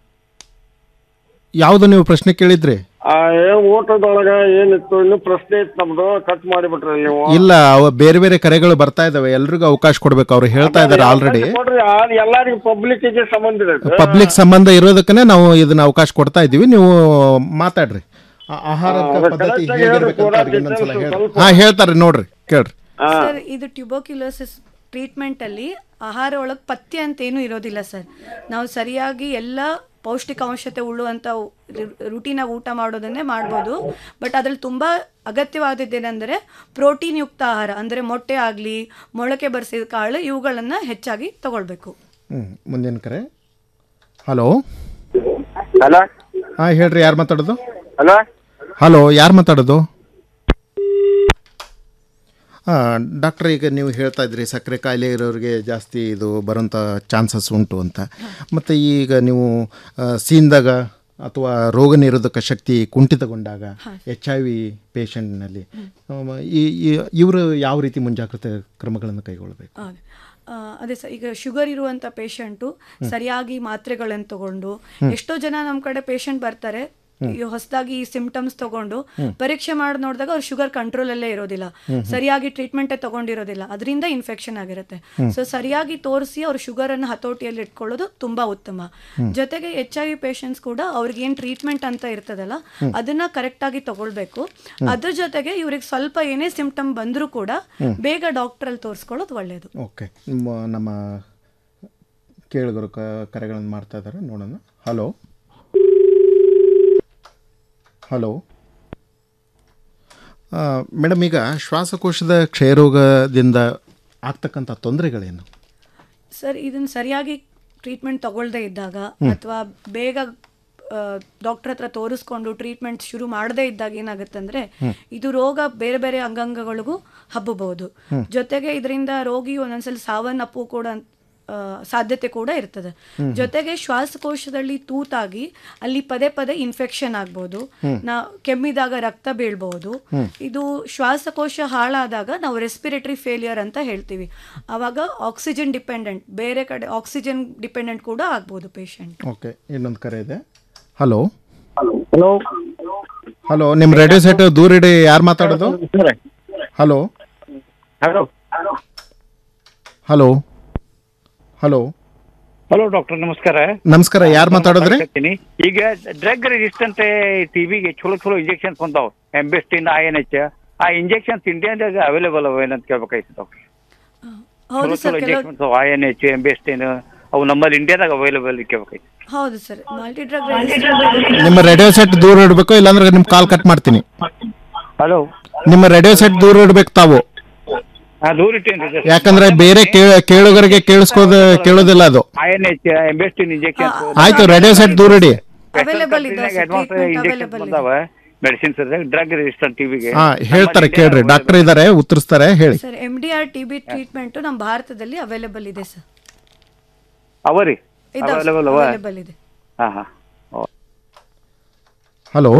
ಯಾವುದು ನೀವು ಪ್ರಶ್ನೆ ಕೇಳಿದ್ರಿ ಆ ಏನ್ ಊಟದೊಳಗ ಏನಿತ್ತು ಇನ್ನು ಪ್ರಶ್ನೆ ಇತ್ತು ನಮ್ದು ಕಟ್ ಮಾಡಿಬಿಟ್ರಿ ನೀವು ಇಲ್ಲ ಅವ ಬೇರೆ ಬೇರೆ ಕರೆಗಳು ಬರ್ತಾ ಇದಾವೆ ಎಲ್ರಿಗೂ ಅವಕಾಶ ಕೊಡ್ಬೇಕು ಅವ್ರು ಹೇಳ್ತಾ ಇದಾರೆ ಆಲ್ರೆಡಿ ಕೊಡ್ರಿ ಆ- ಎಲ್ಲರಿಗೂ ಪಬ್ಲಿಕ್ ಗೆ ಸಂಬಂಧ ಇದೆ ಸರ್. ಪಬ್ಲಿಕ್ ಸಂಬಂಧ ಇರೋದಕ್ಕನೆ ನಾವು ಇದನ್ನ ಅವಕಾಶ ಕೊಡ್ತಾ ಇದ್ದೀವಿ ನೀವು ಮಾತಾಡ್ರಿ ಆ- ಆಹಾರದ ಅದು ಪದ್ಧತಿ correct ಆಗಿ ಹೇಗಿರ್ಬೇಕು ಅಂತ ಹೇಳ್ಬೇಕು, ಅವ್ರಿಗೆ ಇನ್ನೊಂದ್ಸಲ details ಹೇಳಿ ಸ್ವಲ್ಪ. ಹಾ ಹೇಳ್ತಾರೆ ನೋಡ್ರಿ ಕೇಳ್ರಿ ಸರ್ ಇದು ಟ್ಯೂಬೋಕ್ಯುಲೋಸಿಸ್ ಟ್ರೀಟ್ಮೆಂಟಲ್ಲಿ ಆಹಾರ ಒಳಗೆ ಪಥ್ಯ ಅಂತ ಏನೂ ಇರೋದಿಲ್ಲ ಸರ್ ನಾವು ಸರಿಯಾಗಿ ಎಲ್ಲ ಪೌಷ್ಟಿಕಾಂಶತೆ ಉಳ್ಳುವಂಥ ರುಟೀನಾಗಿ ಊಟ ಮಾಡೋದನ್ನೇ ಮಾಡ್ಬೋದು ಬಟ್ ಅದ್ರಲ್ಲಿ ತುಂಬ ಅಗತ್ಯವಾದದ್ದೇನೆಂದರೆ ಪ್ರೋಟೀನ್ ಯುಕ್ತ ಆಹಾರ ಅಂದರೆ ಮೊಟ್ಟೆ ಆಗಲಿ ಮೊಳಕೆ ಬರಿಸಿದ ಕಾಳು ಇವುಗಳನ್ನು ಹೆಚ್ಚಾಗಿ ತಗೊಳ್ಬೇಕು ಹ್ಮ್ ಮುಂದಿನ ಕರೆ ಹಲೋ ಹಲೋ ಹಾ ಹೇಳ್ರಿ ಯಾರು ಮಾತಾಡೋದು ಹಲೋ ಹಲೋ ಯಾರು ಮಾತಾಡೋದು ಡಾಕ್ಟರ್ ಈಗ ನೀವು ಹೇಳ್ತಾ ಇದ್ರಿ ಸಕ್ಕರೆ ಕಾಯಿಲೆ ಇರೋರಿಗೆ ಜಾಸ್ತಿ ಇದು ಬರೋಂಥ ಚಾನ್ಸಸ್ ಉಂಟು ಅಂತ ಮತ್ತು ಈಗ ನೀವು ಆ, ಸೀನ್ದಾಗ ಅಥವಾ ರೋಗ ನಿರೋಧಕ ಶಕ್ತಿ ಕುಂಠಿತಗೊಂಡಾಗ ಎಚ್ ಐ ವಿ ಪೇಷಂಟ್ನಲ್ಲಿ ಈ ಇವರು ಯಾವ ರೀತಿ ಮುಂಜಾಗ್ರತೆ ಕ್ರಮಗಳನ್ನು ಕೈಗೊಳ್ಳಬೇಕು ಹೌದು. ಆ, ಅದೇ ಸರ್ ಈಗ ಶುಗರ್ ಇರುವಂತ ಪೇಷಂಟು ಸರಿಯಾಗಿ ಮಾತ್ರೆಗಳನ್ನು ತಗೊಂಡು ಎಷ್ಟೋ ಜನ ನಮ್ಮ ಕಡೆ ಪೇಷಂಟ್ ಬರ್ತಾರೆ ಈ ಹೊಸದಾಗಿ ಈ ಸಿಂಪ್ಟಮ್ಸ್ ತಗೊಂಡು ಪರೀಕ್ಷೆ ಮಾಡಿ ನೋಡಿದಾಗ ಅವ್ರ ಶುಗರ್ ಕಂಟ್ರೋಲ್ ಅಲ್ಲೇ ಇರೋದಿಲ್ಲ ಸರಿಯಾಗಿ ಟ್ರೀಟ್ಮೆಂಟೇ ತಗೊಂಡಿರೋದಿಲ್ಲ ಅದರಿಂದ ಇನ್ಫೆಕ್ಷನ್ ಆಗಿರುತ್ತೆ ಸೊ ಸರಿಯಾಗಿ ತೋರಿಸಿ ಅವ್ರ ಶುಗರ್ ಅನ್ನು ಹತೋಟಿಯಲ್ಲಿ ಇಟ್ಕೊಳ್ಳೋದು ತುಂಬಾ ಉತ್ತಮ ಜೊತೆಗೆ ಎಚ್ ಐ ವಿ ಪೇಷಂಟ್ಸ್ ಕೂಡ ಅವ್ರಿಗೆ ಏನ್ ಟ್ರೀಟ್ಮೆಂಟ್ ಅಂತ ಇರ್ತದಲ್ಲ ಅದನ್ನ ಕರೆಕ್ಟ್ ಆಗಿ ತಗೊಳ್ಬೇಕು ಅದ್ರ ಜೊತೆಗೆ ಇವ್ರಿಗೆ ಸ್ವಲ್ಪ ಏನೇ ಸಿಂಪ್ಟಮ್ ಬಂದರೂ ಕೂಡ ಬೇಗ ಡಾಕ್ಟರ್ ಅಲ್ಲಿ ತೋರಿಸ್ಕೊಳ್ಳೋದು ಒಳ್ಳೇದು ಓಕೆ ನಮ್ಮ ನಮ್ಮ ಕೇಳುಗರು ಕ ಕರೆಗಳನ್ನು ಮಾಡ್ತಾ ಇದ್ದಾರೆ ನೋಡೋಣ ಹಲೋ ಹಲೋ ಮೇಡಮ್ ಈಗ ಶ್ವಾಸಕೋಶದ ಕ್ಷಯರೋಗದಿಂದ ಆಗ್ತಕ್ಕಂಥ ತೊಂದರೆಗಳೇನು ಸರ್ ಇದನ್ನ ಸರಿಯಾಗಿ ಟ್ರೀಟ್ಮೆಂಟ್ ತಗೊಳ್ದೇ ಇದ್ದಾಗ ಅಥವಾ ಬೇಗ ಡಾಕ್ಟರ್ ಹತ್ರ ತೋರಿಸ್ಕೊಂಡು ಟ್ರೀಟ್ಮೆಂಟ್ ಶುರು ಮಾಡದೇ ಇದ್ದಾಗ ಏನಾಗುತ್ತೆ ಅಂದ್ರೆ ಇದು ರೋಗ ಬೇರೆ ಬೇರೆ ಅಂಗಾಂಗಗಳಿಗೂ ಹಬ್ಬಬಹುದು ಜೊತೆಗೆ ಇದರಿಂದ ರೋಗಿ ಒಂದೊಂದ್ಸಲ ಸಾವನ್ನಪ್ಪು ಕೂಡ ಆ, ಸಾಧ್ಯತೆ ಕೂಡ ಇರ್ತದೆ ಜೊತೆಗೆ ಶ್ವಾಸಕೋಶದಲ್ಲಿ ತೂತಾಗಿ ಅಲ್ಲಿ ಪದೇ ಪದೇ ಇನ್ಫೆಕ್ಷನ್ ಆಗ್ಬೋದು ನಾ ಕೆಮ್ಮಿದಾಗ ರಕ್ತ ಬೀಳ್ಬಹುದು ಇದು ಶ್ವಾಸಕೋಶ ಹಾಳಾದಾಗ ನಾವು ರೆಸ್ಪಿರೇಟರಿ ಫೇಲಿಯರ್ ಅಂತ ಹೇಳ್ತೀವಿ ಅವಾಗ ಆಕ್ಸಿಜನ್ ಡಿಪೆಂಡೆಂಟ್ ಬೇರೆ ಕಡೆ ಆಕ್ಸಿಜನ್ ಡಿಪೆಂಡೆಂಟ್ ಕೂಡ ಆಗ್ಬೋದು ಪೇಷಂಟ್ ಓಕೆ ಇನ್ನೊಂದು ಕರೆ ಇದೆ ಹಲೋ ಹಲೋ ಹಲೋ ನಿಮ್ಮ ರೇಡಿಯೋ ಸೆಟ್ ದೂರ ಇಡಿ ಯಾರು ಮಾತಾಡೋದು hello hello hello hello hello doctor ನಮಸ್ಕಾರ ನಮಸ್ಕಾರ ಯಾರು ಮಾತಾಡೋದ್ರಿ ಮಾತಾಡ್ತೀನಿ. ಈಗ ಡ್ರಗ್ ರೆಸಿಸ್ಟೆಂಟ್ ಟಿವಿಗೆ ಚಲೋ ಚಲೋ ಇಂಜೆಕ್ಷನ್ಸ್ ಬಂದಾವ ಎಂಬೆಸ್ಟಿನ್ ಐ ಎನ್ ಎಚ್ ಆ ಇಂಜೆಕ್ಷನ್ಸ್ ಇಂಡಿಯಾದಾಗ ಅವೈಲೇಬಲ್ ಅವ ಏನಂತ ಕೇಳ್ಬೇಕಾಯ್ತು ಡಾಕ್ಟರ್ ಹೌದು ಚಲೋ ಸರ್ ಚಲೋ ಕೆಲವು ಇಂಜೆಕ್ಷನ್ಸ್ ಐ ಎನ್ ಎಚ್ ಎಂಬೆಸ್ಟಿನ್ ಅವು ನಮ್ಮಲ್ಲಿ ಇಂಡಿಯಾದಾಗ ಅವೈಲೇಬಲ್ ಕೇಳ್ಬೇಕಾಯ್ತು ಹೌದು ಸರ್ ಮಲ್ಟಿ ಡ್ರಗ್ ನಿಮ್ಮ ರೇಡಿಯೋ ಸೆಟ್ ದೂರ ಇಡಬೇಕು ಇಲ್ಲಾಂದ್ರೆ ನಿಮ್ಮ ಕಾಲ್ ಕಟ್ ಮಾಡ್ತೀನಿ ಹಲೋ ನಿಮ್ಮ ರೇಡಿಯೋ ಸೆಟ್ ದೂರ ಇಡಬೇಕು ತಾವು ಹಾ ದೂರ ಇಟ್ಟೇನ್ರಿ ಸರ್ ಯಾಕಂದ್ರೆ ಬೇರೆ ಕೇ- ಕೇಳುಗರಿಗೆ ಕೇಳಿಸ್ಕೋದ ಕೇಳೋದಿಲ್ಲ ಅದು ಐ ಎನ್ ಎಚ್ ಎಂಬೆಸ್ಟಿನ್ ಇಂಜೆಕ್ಷನ್ ಆಯ್ತು ರೇಡಿಯೋ ಸೆಟ್ ದೂರ ಇಡಿ ಅವೈಲೇಬಲ್ ಇದೆ ಅಡ್ವಾನ್ಸ್ ಇಂಜೆಕ್ಷನ್ ಬಂದಾವ ಮೆಡಿಸಿನ್ಸ್ ಡ್ರಗ್ ರೆಸಿಸ್ಟೆಂಟ್ ಟಿವಿಗೆ ಹಾ ಹೇಳ್ತಾರೆ ಕೇಳ್ರಿ ಡಾಕ್ಟರ್ ಇದಾರೆ ಉತ್ತರಿಸ್ತಾರೆ ಹೇಳಿ sir M D R T B treatment ನಮ್ಮ ಭಾರತದಲ್ಲಿ ಅವೈಲೇಬಲ್ ಇದೆ ಸರ್ ಅವರಿ ಇದಾವೆ ಅವೈಲೇಬಲ್ ಅವ ಅವೈಲೇಬಲ್ ಇದೆ ಹಾ ಹಾ ಹಲೋ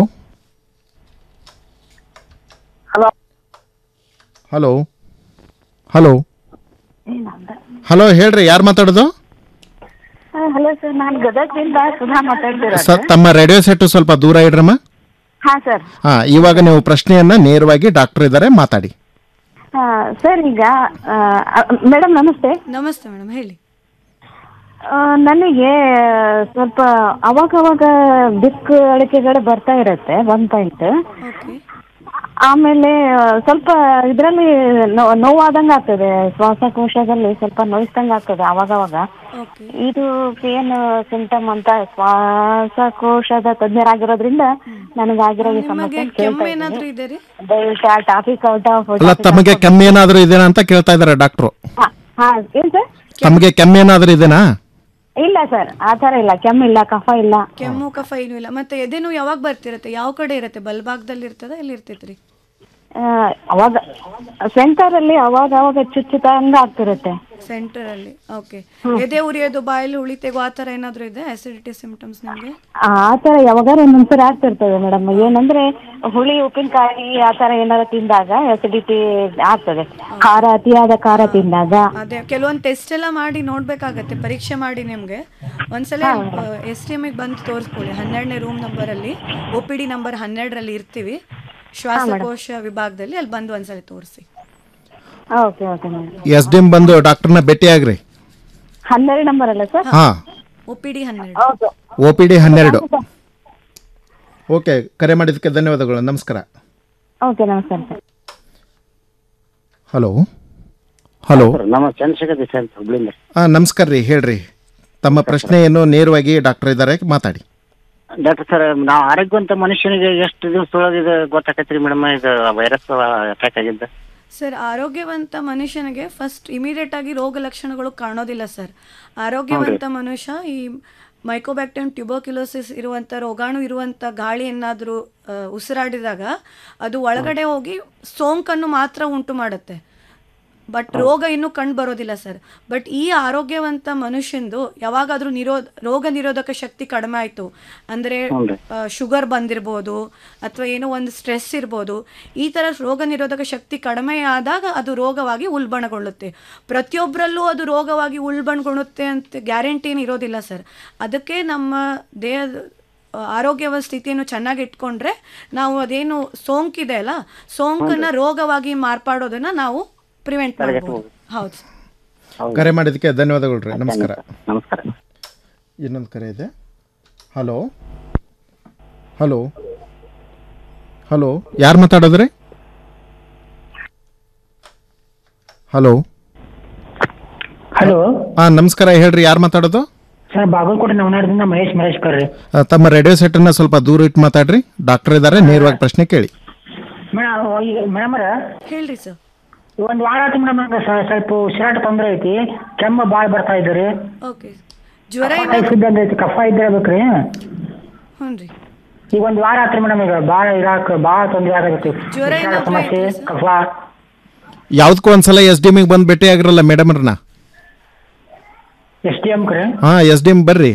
ಹಲೋ ಹಲೋ ಹಲೋ ಹೇಳ್ರಿ ಯಾರು ಮಾತಾಡೋದು ಹಲೋ ಸರ್ ನಾನು ಗದಗದಿಂದ ಸುಧಾ ಮಾತಾಡ್ತಿರೋದು ಸ ತಮ್ಮ ರೇಡಿಯೋ ಸೆಟ್ ಸ್ವಲ್ಪ ದೂರ ಇಡ್ರಮ್ಮ ಹಾ ಸರ್ ಹಾ ಇವಾಗ ನೀವು ಪ್ರಶ್ನೆಯನ್ನ ನೇರವಾಗಿ ಡಾಕ್ಟರ್ ಇದ್ದಾರೆ ಮಾತಾಡಿ ಸರ್ ಈಗ ಮೇಡಮ್ ನಮಸ್ತೆ ನಮಸ್ತೆ ಮೇಡಮ್ ಹೇಳಿ ಆ, ನನಗೆ ಸ್ವಲ್ಪ ಅವಾಗ ಅವಾಗ ಬಿಕ್ಕು ಅಡಿಕೆಗಳು ಬರ್ತಾ ಇರುತ್ತೆ ಒನ್ ಪಾಯಿಂಟ್ ಆಮೇಲೆ ಆ, ಸ್ವಲ್ಪ ಇದರಲ್ಲಿ ನೋವಾದಂಗ ಆಗ್ತದೆ ಶ್ವಾಸಕೋಶದಲ್ಲಿ ಸ್ವಲ್ಪ ನೋಯಿಸ್ದಂಗ ಆಗ್ತದೆ ಅವಾಗ ಅವಾಗ ಇದು ಏನು ಸಿಂಟಮ್ ಅಂತ ಶ್ವಾಸಕೋಶದ ತಜ್ಞರಾಗಿರೋದ್ರಿಂದ ನನಗಾಗಿರೋ ಈ ಸಮಸ್ಯೆ ನಿಮಗೆ ಕೇಳ್ತಾ ಕೆಮ್ಮು ಏನಾದ್ರೂ ಇದ್ದೀನಿ. ಇದೆ ರೀ ದಯವಿಟ್ಟು ಆ ಟಾಪಿಕ್ ಔಟ್ ಆಫ್ ಅಲ್ಲ ತಮಗೆ ಕೆಮ್ಮೇನಾದ್ರೂ ಇದೆನಾ ಅಂತ ಕೇಳ್ತಾ ಇದ್ದಾರೆ ಡಾಕ್ಟ್ರು ಹಾ ಏನ್ ಸರ್ ತಮಗೆ ಕೆಮ್ಮೇನಾದ್ರೂ ಇದೆನಾ ಇಲ್ಲ ಸರ್ ಆ ಥರ ಇಲ್ಲ ಕೆಮ್ಮಿಲ್ಲ ಕಫ ಇಲ್ಲ ಕೆಮ್ಮು ಕಫ ಏನೂ ಇಲ್ಲ ಮತ್ತೆ ಎದೆನು ಯಾವಾಗ ಬರ್ತಿರತ್ತೆ ಯಾವ ಕಡೆ ಇರುತ್ತೆ ಬಲ್ಭಾಗದಲ್ಲಿ ಇರ್ತದ ಎಲ್ಲಿ ಇರ್ತೈತ್ರಿ ಆ, ಅವಾಗ ಸೆಂಟರ್ ಅಲ್ಲಿ ಅವಾಗ ಅವಾಗ ಚುಚ್ಚುತ್ತಂಗ ಆಗ್ತಿರುತ್ತೆ ಸೆಂಟರ್ ಅಲ್ಲಿ ಓಕೆ ಎದೆ ಉರಿಯೋದು ಬಾಯಲ್ಲಿ ಹುಳಿ ತೆಗೋ ಆ ಥರ ಏನಾದ್ರೂ ಇದೆ ಆಸಿಡಿಟಿ ಸಿಂಪ್ಟಮ್ಸ್ ನಿಮಗೆ ಆ ಥರ ಯಾವಾಗಾರ ಒಂದೊಂದ್ಸರಿ ಆಗ್ತಿರ್ತದೆ ಮೇಡಮ್ ಏನಂದ್ರೆ ಹುಳಿ ಉಪ್ಪಿನಕಾಯಿ ಆ ಥರ ಏನಾರ ತಿಂದಾಗ ಅಸಿಡಿಟಿ ಆಗ್ತದೆ ಖಾರ ಅತಿಯಾದ ಖಾರ ತಿಂದಾಗ ಅದೇ ಕೆಲವೊಂದು ಟೆಸ್ಟ್ ಎಲ್ಲ ಮಾಡಿ ನೋಡ್ಬೇಕಾಗತ್ತೆ ಪರೀಕ್ಷೆ ಮಾಡಿ ನಿಮ್ಗೆ ಒಂದ್ಸಲ ಎಸ್ ಟಿ ಎಮ್ಗೆ ಬಂದು ತೋರಿಸ್ಕೊಳ್ಳಿ ಹನ್ನೆರಡನೇ ರೂಮ್ ನಂಬರಲ್ಲಿ ಒ ಪಿ ಡಿ ನಂಬರ್ ಹನ್ನೆರಡರಲ್ಲಿ ಇರ್ತೀವಿ ಶ್ವಾಸಕೋಶ ವಿಭಾಗದಲ್ಲಿ ಅಲ್ಲಿ ಬಂದು ಒಂದ್ಸಲ ತೋರಿಸಿ okay okay madam S D M ಬಂದು ಡಾಕ್ಟರ್ನ ಭೇಟಿ ಆಗ್ರಿ ಹನ್ನೆರಡು ನಂಬರ್ ಅಲ್ಲ ಸರ್ ಹಾ ಒ ಪಿ ಡಿ ಹನ್ನೆರಡು ಓಕೆ ಒ ಪಿ ಡಿ ಹನ್ನೆರಡು ಓಕೆ ಕರೆ ಮಾಡಿದ್ದಕ್ಕೆ ಧನ್ಯವಾದಗಳು ನಮಸ್ಕಾರ ಓಕೆ ನಮಸ್ಕಾರ ಸರ್ ಹಲೋ ಹಲೋ ನಮ್ಮ ಚಂದ್ರಶೇಖರ್ ದೇಸಾಯಿ ಅಂತ ಹುಬ್ಳಿಂದ ಹಾಂ ನಮಸ್ಕಾರ ರೀ ಹೇಳ್ರಿ ತಮ್ಮ ಪ್ರಶ್ನೆಯನ್ನು ನೇರವಾಗಿ ಡಾಕ್ಟರ್ ಇದ್ದಾರೆ ಮಾತಾಡಿ ಡಾಕ್ಟರ್ ಸರ್ ನಾವು ಆರೋಗ್ಯವಂತ ಮನುಷ್ಯನಿಗೆ ಎಷ್ಟು ದಿವಸದೊಳಗೆ ಇದು ಗೊತ್ತಾಕೈತ್ರಿ ಮೇಡಮ್ ಇದು ವೈರಸ್ ಅಟ್ಯಾಕ್ ಆಗಿದ್ದು ಸರ್ ಆರೋಗ್ಯವಂತ ಮನುಷ್ಯನಿಗೆ ಫಸ್ಟ್ ಇಮಿಡಿಯೇಟ್ ಆಗಿ ರೋಗ ಲಕ್ಷಣಗಳು ಕಾಣೋದಿಲ್ಲ ಸರ್ ಆರೋಗ್ಯವಂತ ಮನುಷ್ಯ ಈ ಮೈಕೋಬ್ಯಾಕ್ಟೀರಿಯಂ ಟ್ಯೂಬರ್ಕ್ಯುಲೋಸಿಸ್ ಇರುವಂಥ ರೋಗಾಣು ಇರುವಂಥ ಗಾಳಿ ಏನಾದರೂ ಉಸಿರಾಡಿದಾಗ ಅದು ಒಳಗಡೆ ಹೋಗಿ ಸೋಂಕನ್ನು ಮಾತ್ರ ಉಂಟು ಮಾಡುತ್ತೆ ಬಟ್ ರೋಗ ಇನ್ನೂ ಕಂಡು ಬರೋದಿಲ್ಲ ಸರ್ ಬಟ್ ಈ ಆರೋಗ್ಯವಂತ ಮನುಷ್ಯಂದು ಯಾವಾಗಾದ್ರೂ ನಿರೋಧ ರೋಗ ನಿರೋಧಕ ಶಕ್ತಿ ಕಡಿಮೆ ಆಯಿತು ಅಂದರೆ ಶುಗರ್ ಬಂದಿರ್ಬೋದು ಅಥವಾ ಏನೋ ಒಂದು ಸ್ಟ್ರೆಸ್ ಇರ್ಬೋದು ಈ ಥರ ರೋಗ ನಿರೋಧಕ ಶಕ್ತಿ ಕಡಿಮೆ ಆದಾಗ ಅದು ರೋಗವಾಗಿ ಉಲ್ಬಣಗೊಳ್ಳುತ್ತೆ ಪ್ರತಿಯೊಬ್ಬರಲ್ಲೂ ಅದು ರೋಗವಾಗಿ ಉಲ್ಬಣಗೊಳ್ಳುತ್ತೆ ಅಂತ ಗ್ಯಾರಂಟಿ ಏನು ಇರೋದಿಲ್ಲ ಸರ್ ಅದಕ್ಕೆ ನಮ್ಮ ದೇಹದ ಆ, ಆರೋಗ್ಯವ ಸ್ಥಿತಿಯನ್ನು ಚೆನ್ನಾಗಿ ಇಟ್ಕೊಂಡ್ರೆ ನಾವು ಅದೇನು ಸೋಂಕಿದೆ ಅಲ್ಲ ಸೋಂಕನ್ನ ರೋಗವಾಗಿ ಮಾರ್ಪಾಡೋದನ್ನ ನಾವು ಪ್ರಿವೆಂಟ್ ಮಾಡ್ಬೋದು ಹೌದು ಸರ್ ಕರೆ ಮಾಡಿದ್ದಕ್ಕೆ ಧನ್ಯವಾದಗಳು ರೀ ನಮಸ್ಕಾರ ನಮಸ್ಕಾರ ಇನ್ನೊಂದು ಕರೆ ಇದೆ ಹಲೋ ಹಲೋ ಹಲೋ ಯಾರು ಮಾತಾಡೋದ್ರಿ ಹಲೋ ಹಲೋ ಹಾಂ ನಮಸ್ಕಾರ ಹೇಳ್ರಿ ಯಾರು ಮಾತಾಡೋದು ಸರ್ ಬಾಗಲಕೋಟೆ ನವನಾರದಿಂದ ಮಹೇಶ್ ಮರೇಶ್ಕರ್ ರೀ ಆ, ತಮ್ಮ ರೇಡಿಯೋ ಸೆಟ್ಟನ್ನ ಸ್ವಲ್ಪ ದೂರ ಇಟ್ಟು ಮಾತಾಡ್ರಿ ಡಾಕ್ಟರ್ ಇದ್ದಾರೆ ನೇರವಾಗಿ ಪ್ರಶ್ನೆ ಕೇಳಿ ಮೇಡಮ್ ಈಗ ಮೇಡಮ್ ಹೇಳ್ರಿ ಸರ್ ಒಂದ್ ವಾರ ಆಯ್ತು ಮೇಡಮ್ ನಂಗೆ ಸ- ಸ್ವಲ್ಪ ಉಸಿರಾಟ ತೊಂದರೆ ಐತಿ ಕೆಮ್ಮು ಭಾಳ ಬರ್ತಾ ಇದ್ರಿ ಓಕೆ ಜ್ವರ ಟೈಫ್ ಇದ್ದಂಗೆ ಐತಿ ಕಫ ಇದ್ದಿರ್ಬೇಕ್ರಿ ಹ್ಞೂ ರೀ ಈಗ ಒಂದ್ ವಾರ ಆತ್ರಿ ಮೇಡಮ್ ಈಗ ಭಾಳ ಇರಾಕ ಭಾಳ ತೊಂದರೆ ಆಗತ್ತೆ ಜ್ವರ ಉಸಿರಾಟ ಏನಾದ್ರು ಸಮಸ್ಯೆ ಐತ್ರಿ ಸರ್? ಕಫ ಯಾವ್ದಕ್ಕೂ ಒಂದ್ಸಲ ಎಸ್ ಡಿ ಎಮ್ಗೆ ಬಂದು ಭೇಟಿ ಆಗಿರಲ್ಲ ಮೇಡಮ್ರನ್ನ ಎಸ್ ಡಿ ಎಮ್ ಕ್ರಿ ಹಾಂ ಎಸ್ ಡಿ ಎಮ್ ಬರ್ರಿ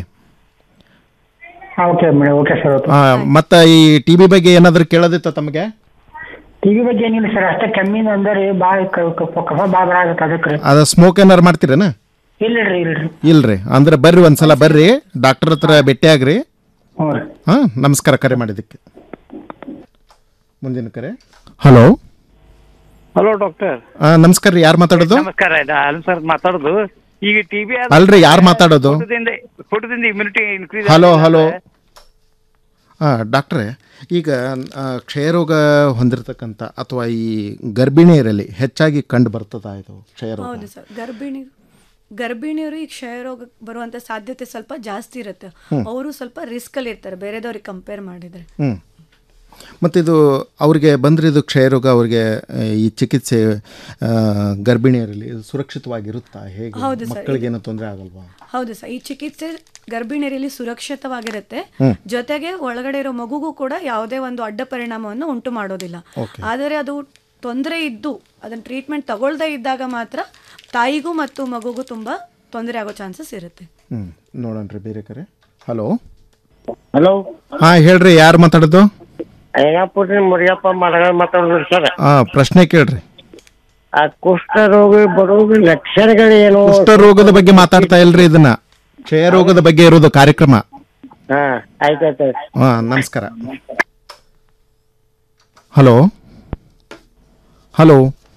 okay madam okay sir okay ಆ, ಮತ್ತ ಈ ಟಿ ಬಿ ಬಗ್ಗೆ ಏನಾದರೂ ಕೇಳೋದಿತ್ತ ತಮಗೆ ಟಿವಿ ಬಗ್ಗೆ ಏನಿಲ್ಲ ಸರ್ ಅಷ್ಟೇ ಕೆಮ್ಮಿನ ಅಂದ್ರೆ ಭಾಳ ಕ- ಕ- ಕಫ ಭಾಳ ಬರಾಗತ್ತೆ ಅದಕ್ಕೆ ರೀ ಅದ ಸ್ಮೋಕ್ ಏನಾರು ಮಾಡ್ತೀರೇನ ಇಲ್ರಿ ಇಲ್ರಿ ಇಲ್ರಿ ಅಂದ್ರೆ ಬರ್ರಿ ಒಂದ್ಸಲ ಬರ್ರಿ ಡಾಕ್ಟರ್ ಹತ್ರ ಭೇಟಿ ಆಗ್ರಿ ಹ್ಞೂ ರೀ ಹಾಂ ನಮಸ್ಕಾರ ಕರೆ ಮಾಡಿದ್ದಕ್ಕೆ ಮುಂದಿನ ಕರೆ ಹಲೋ ಹಲೋ ಡಾಕ್ಟರ್ ನಮಸ್ಕಾರ ರೀ ಯಾರು ಮಾತಾಡೋದು ನಮಸ್ಕಾರ ಅಲ್ಲ ಸರ್ ಮಾತಾಡೋದು ಈಗ ಟಿಬಿ ಅಲ್ರಿ, ಯಾರ್ ಮಾತಾಡೋದು? ಫುಟದಿಂದ ಇಮ್ಯುನಿಟಿ ಇನ್ಕ್ರೀಸ್ ಹಲೋ ಹಲೋ ಹಾಂ ಡಾಕ್ಟ್ರೇ ಈಗ ಆ, ಕ್ಷಯರೋಗ ಹೊಂದಿರತಕ್ಕಂಥ ಅಥವಾ ಈ ಗರ್ಭಿಣಿಯರಲ್ಲಿ ಹೆಚ್ಚಾಗಿ ಕಂಡು ಬರ್ತದಾ ಇದು ಕ್ಷಯರೋಗ ಹೌದು ಸರ್ ಗರ್ಭಿಣಿ ಗರ್ಭಿಣಿಯರು ಈ ಕ್ಷಯರೋಗ ಬರುವಂತ ಸಾಧ್ಯತೆ ಸ್ವಲ್ಪ ಜಾಸ್ತಿ ಇರುತ್ತೆ ಹ್ಮ್. ಅವರು ಸ್ವಲ್ಪ ರಿಸ್ಕ್ ಅಲ್ಲಿ ಇರ್ತಾರೆ ಬೇರೆದವ್ರಿಗೆ ಕಂಪೇರ್ ಮಾಡಿದ್ರೆ ಹ್ಞೂ ಮತ್ತು ಇದು ಅವ್ರಿಗೆ ಬಂದರೆ ಇದು ಕ್ಷಯರೋಗ ಅವ್ರಿಗೆ ಆ, ಈ ಚಿಕಿತ್ಸೆ ಆ, ಗರ್ಭಿಣಿಯರಲ್ಲಿ ಇದು ಸುರಕ್ಷಿತವಾಗಿರುತ್ತಾ ಹೇಗೆ ಹೌದು ಸರ್. ಮಕ್ಕಳಿಗೇನು ತೊಂದರೆ ಆಗಲ್ವಾ ಹೌದು ಸರ್ ಈ ಚಿಕಿತ್ಸೆ ಗರ್ಭಿಣಿಯರಲ್ಲಿ ಸುರಕ್ಷಿತವಾಗಿರುತ್ತೆ ಹ್ಮ್. ಜೊತೆಗೆ ಒಳಗಡೆ ಇರೋ ಮಗುಗೂ ಕೂಡ ಯಾವುದೇ ಒಂದು ಅಡ್ಡ ಪರಿಣಾಮವನ್ನು ಉಂಟು ಮಾಡೋದಿಲ್ಲ Okay. ಆದರೆ ಅದು ತೊಂದರೆ ಇದ್ದು ಅದನ್ನ ಟ್ರೀಟ್ಮೆಂಟ್ ತಗೊಳ್ದೇ ಇದ್ದಾಗ ಮಾತ್ರ ತಾಯಿಗೂ ಮತ್ತು ಮಗುಗೂ ತುಂಬಾ ತೊಂದರೆ ಆಗೋ ಚಾನ್ಸಸ್ ಇರುತ್ತೆ ಹ್ಞೂ ನೋಡೋಣ್ರಿ ಬೇರೆ ಕರೆ ಹಲೋ ಹಲೋ ಹಾಂ ಹೇಳ್ರಿ ಯಾರು ಮಾತಾಡೋದು ಅಯ್ಯಪ್ಪರಿ ಮುರಿಯಪ್ಪ ಮರಗಳ ಮಾತಾಡೋದು ಸರ್ ಹಾಂ ಪ್ರಶ್ನೆ ಕೇಳ್ರಿ ಆ ಕುಷ್ಠರೋಗ ಬರೋದು ಲಕ್ಷಣಗಳೇನು ಕುಷ್ಠರೋಗದ ಬಗ್ಗೆ ಮಾತಾಡ್ತಾ ಇಲ್ರಿ ಇದನ್ನ ಕ್ಷಯರೋಗದ ಬಗ್ಗೆ ಇರೋದು ಕಾರ್ಯಕ್ರಮ ಹಾ ಆಯ್ತಾಯ್ತು ಹಾಂ ನಮಸ್ಕಾರ ಹಲೋ ಹಲೋ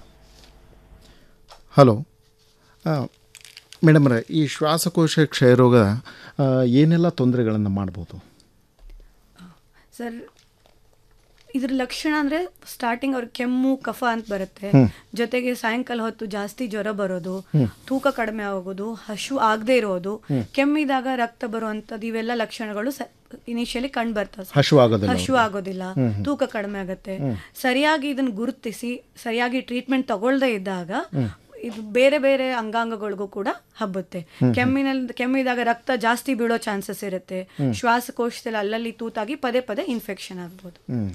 ಹಲೋ ಮೇಡಮ್ರೆ ಈ ಶ್ವಾಸಕೋಶ ಕ್ಷಯರೋಗ ಆ, ಏನೆಲ್ಲ ತೊಂದರೆಗಳನ್ನು ಮಾಡ್ಬೋದು ಸರ್ ಇದ್ರ ಲಕ್ಷಣ ಅಂದ್ರೆ ಸ್ಟಾರ್ಟಿಂಗ್ ಅವ್ರಿಗೆ ಕೆಮ್ಮು ಕಫ ಅಂತ ಬರುತ್ತೆ ಹ್ಮ್. ಜೊತೆಗೆ ಸಾಯಂಕಾಲ ಹೊತ್ತು ಜಾಸ್ತಿ ಜ್ವರ ಬರೋದು ಹ್ಮ್. ತೂಕ ಕಡಿಮೆ ಆಗೋದು ಹಶು ಆಗದೆ ಇರೋದು ಹ್ಮ್. ಕೆಮ್ಮಿದಾಗ ರಕ್ತ ಬರುವಂತದ್ದು ಇವೆಲ್ಲ ಲಕ್ಷಣಗಳು ಇನಿಷಿಯಲಿ ಕಂಡು ಬರ್ತವೆ ಸರ್. ಹಶು ಆಗೋದಿಲ್ಲ ಹಶು ಅವ್ರಿಗೆ. ಆಗೋದಿಲ್ಲ ಹ್ಮ್, ಹ್ಮ್. ತೂಕ ಕಡಿಮೆ ಆಗುತ್ತೆ ಹ್ಮ್. ಸರಿಯಾಗಿ ಇದನ್ನ ಗುರುತಿಸಿ ಸರಿಯಾಗಿ ಟ್ರೀಟ್ಮೆಂಟ್ ತಗೊಳ್ದೇ ಇದ್ದಾಗ ಹ್ಮ್. ಇದು ಬೇರೆ ಬೇರೆ ಅಂಗಾಂಗಗಳಿಗೂ ಕೂಡ ಹಬ್ಬುತ್ತೆ ಹ್ಮ್. ಕೆಮ್ಮಿನಲ್ಲಿ ಕೆಮ್ಮಿದಾಗ ರಕ್ತ ಜಾಸ್ತಿ ಬೀಳೋ ಚಾನ್ಸಸ್ ಇರುತ್ತೆ ಹ್ಮ್. ಶ್ವಾಸಕೋಶದಲ್ಲಿ ಅಲ್ಲಲ್ಲಿ ತೂತಾಗಿ ಪದೇ ಪದೇ ಇನ್ಫೆಕ್ಷನ್ ಆಗ್ಬೋದು ಹ್ಞೂ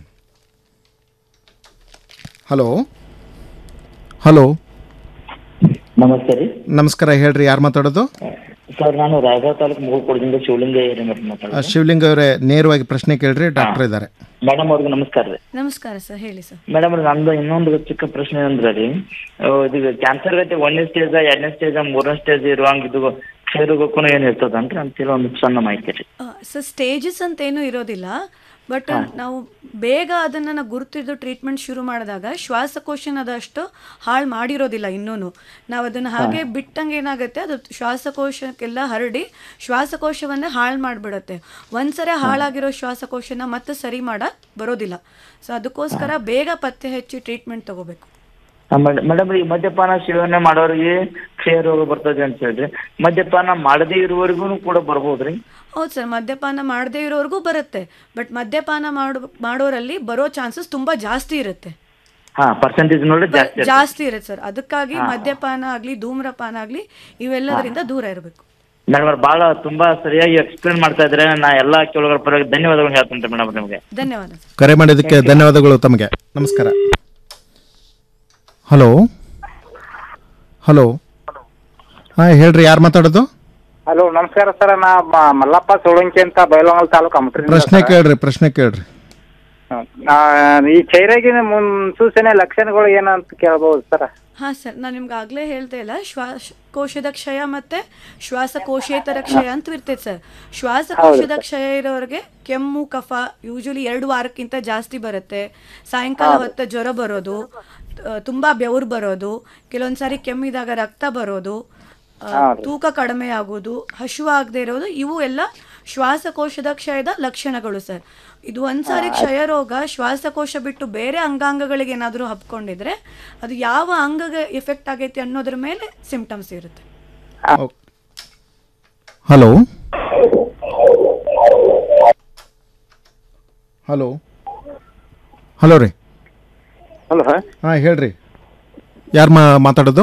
ಹಲೋ ಹಲೋ ನಮಸ್ತೆ ರೀ ನಮಸ್ಕಾರ ಹೇಳ್ರಿ ಯಾರು ಮಾತಾಡೋದು ಸರ್ ನಾನು ರಾಯಬಾಗ ತಾಲೂಕು ಮುಗುಳ್ಕೋಟದಿಂದ ಶಿವಲಿಂಗ ಹಿರೇಮಠ ಆ, ಮಾತಾಡೋದು ಶಿವಲಿಂಗ ಅವರೇ ನೇರವಾಗಿ ಪ್ರಶ್ನೆ ಕೇಳ್ರಿ ಡಾಕ್ಟರ್ ಇದ್ದಾರೆ ಮೇಡಮ್ ಅವ್ರಿಗೆ ನಮಸ್ಕಾರ ರೀ ನಮಸ್ಕಾರ ಸರ್ ಹೇಳಿ ಸರ್ ಮೇಡಮ್ ನಂದು ಇನ್ನೊಂದು ಚಿಕ್ಕ ಪ್ರಶ್ನೆ ಅಂದ್ರೆ ರೀ ಆ, ಇದು ಕ್ಯಾನ್ಸರ್ ಗತಿ ಒಂದನೇ ಸ್ಟೇಜ್ ಎರಡನೇ ಸ್ಟೇಜ್ ಮೂರನೇ ಸ್ಟೇಜ್ ಇರುವಂಗ ಇದು ಕ್ಷಯರೋಗಕ್ಕೂ ಏನು ಇರ್ತದಂದ್ರೆ ಅಂತೇಳಿ ಒಂದು ಸಣ್ಣ ಮಾಹಿತಿ ರೀ ಸೊ ಸ್ಟೇಜಸ್ ಅಂತ ಏನೂ ಇರೋದಿಲ್ಲ ಬಟ್ ನಾವು ಬೇಗ ಅದನ್ನು ನಾವು ಗುರುತಿದ್ದು ಟ್ರೀಟ್ಮೆಂಟ್ ಶುರು ಮಾಡಿದಾಗ ಶ್ವಾಸಕೋಶನ ಅದಷ್ಟು ಹಾಳು ಮಾಡಿರೋದಿಲ್ಲ ಇನ್ನೂ ನಾವು ಅದನ್ನು ಹಾಗೆ ಬಿಟ್ಟಂಗೆ ಏನಾಗುತ್ತೆ ಅದು ಶ್ವಾಸಕೋಶಕ್ಕೆಲ್ಲ ಹರಡಿ ಶ್ವಾಸಕೋಶವನ್ನೇ ಹಾಳು ಮಾಡಿಬಿಡುತ್ತೆ ಒಂದ್ಸರಿ ಹಾಳಾಗಿರೋ ಶ್ವಾಸಕೋಶನ ಮತ್ತೆ ಸರಿ ಮಾಡಕ್ ಬರೋದಿಲ್ಲ ಸೊ ಅದಕ್ಕೋಸ್ಕರ ಬೇಗ ಪತ್ತೆ ಹಚ್ಚಿ ಟ್ರೀಟ್ಮೆಂಟ್ ತಗೋಬೇಕು ಮೇಡಮ್ ಈ ಮದ್ಯಪಾನ ಸೇವನೆ ಮಾಡೋರಿಗೆ ಕ್ಷಯ ರೋಗ ಬರ್ತದೆ ಅಂತ ಹೇಳ್ರಿ ಮದ್ಯಪಾನ ಮಾಡದೇ ಇರುವವರೆಗೂ ಕೂಡ ಬರ್ಬೋದ್ರಿ ಹೌದು ಸರ್ ಮದ್ಯಪಾನ ಮಾಡದೇ ಇರೋರ್ಗೂ ಬರುತ್ತೆ ಬಟ್ ಮದ್ಯಪಾನ ಮಾಡೋ ಮಾಡೋರಲ್ಲಿ ಬರೋ ಚಾನ್ಸಸ್ ತುಂಬಾ ಜಾಸ್ತಿ ಇರುತ್ತೆ ಹಾ ಪರ್ಸೆಂಟೇಜ್ ನೋಡಿ ಜಾಸ್ತಿ ಇರ್ತದೆ. ಜಾಸ್ತಿ ಇರುತ್ತೆ ಸರ್ ಅದಕ್ಕಾಗಿ ಹಾ. ಮದ್ಯಪಾನ ಆಗ್ಲಿ ಧೂಮ್ರಪಾನ ಆಗ್ಲಿ ಇವೆಲ್ಲದರಿಂದ ದೂರ ಇರಬೇಕು ಮೇಡಮ್ ಅವ್ರು ಬಹಳ ತುಂಬಾ ಸರಿಯಾಗಿ ಎಕ್ಸ್ಪ್ಲೇನ್ ಮಾಡ್ತಾ ಇದ್ರೆ ನಾ ಎಲ್ಲಾ ಕೇಳುಗರ ಪರವಾಗಿ ಧನ್ಯವಾದಗಳು ಹೇಳ್ತೇನೆ ಮೇಡಮ್ ನಿಮಗೆ ಧನ್ಯವಾದ ಕರೆ ಮಾಡಿದ್ದಕ್ಕೆ ಧನ್ಯವಾದಗಳು ತಮಗೆ ನಮಸ್ಕಾರ ಹಲೋ ಹಲೋ ಹಾಂ ಹೇಳ್ರಿ ಯಾರು ಮಾತಾಡೋದು ಹಲೋ ನಮಸ್ಕಾರ ಸರ್ ನಾ ಮ- ಮಲ್ಲಪ್ಪ ಸೋಳಂಕಿ ಅಂತ ಬೈಲಹೊಂಗಲ ತಾಲೂಕು ಅಮಟ್ರಿಂದ ಪ್ರಶ್ನೆ ಸರ್. ಕೇಳ್ರಿ ಪ್ರಶ್ನೆ ಕೇಳ್ರಿ ಆ, ಈ ಚೈರಾಗಿನ ಮುನ್ಸೂಚನೆ ಲಕ್ಷಣಗಳು ಏನಂತ ಕೇಳ್ಬೋದು ಸರ್ ಹಾಂ ಸರ್ ನಾನು ನಿಮ್ಗೆ ಆಗಲೇ ಹೇಳ್ತಾ ಇಲ್ಲ ಶ್ವಾಸಕೋಶದ ಕ್ಷಯ ಮತ್ತು ಶ್ವಾಸಕೋಶೇತರ ಕ್ಷಯ ಅಂತ ಇರ್ತೈತೆ ಸರ್ ಶ್ವಾಸಕೋಶದ ಕ್ಷಯ ಇರೋರಿಗೆ ಕೆಮ್ಮು ಕಫ ಯೂಶಲಿ ಎರಡು ವಾರಕ್ಕಿಂತ ಜಾಸ್ತಿ ಬರುತ್ತೆ ಸಾಯಂಕಾಲ ಹೌದು. ಹೊತ್ತು ಜ್ವರ ಬರೋದು ಆ, ತುಂಬಾ ಬೆವರು ಬರೋದು ಕೆಲವೊಂದು ಸಾರಿ ಕೆಮ್ಮಿದಾಗ ರಕ್ತ ಬರೋದು ಆ, ಹೌದು. ತೂಕ ಕಡಿಮೆ ಆಗೋದು ಹಸಿವು ಆಗದೆ ಇರೋದು ಇವು ಎಲ್ಲ ಶ್ವಾಸಕೋಶದ ಕ್ಷಯದ ಲಕ್ಷಣಗಳು ಸರ್ ಇದು ಒಂದ್ಸಾರಿ ಕ್ಷಯ ರೋಗ ಶ್ವಾಸಕೋಶ ಬಿಟ್ಟು ಬೇರೆ ಅಂಗಾಂಗಗಳಿಗೆ ಏನಾದರೂ ಹಬ್ಕೊಂಡಿದ್ರೆ ಅದು ಯಾವ ಅಂಗಗೆ ಎಫೆಕ್ಟ್ ಆಗೈತಿ ಅನ್ನೋದ್ರ ಮೇಲೆ ಸಿಂಪ್ಟಮ್ಸ್ ಇರುತ್ತೆ ಹಲೋ ಹಲೋ ಹಲೋ ರೀ ಹಲೋ ಹಾಂ ಹೇಳ್ರಿ ಯಾರು ಮಾ ಮಾತಾಡೋದು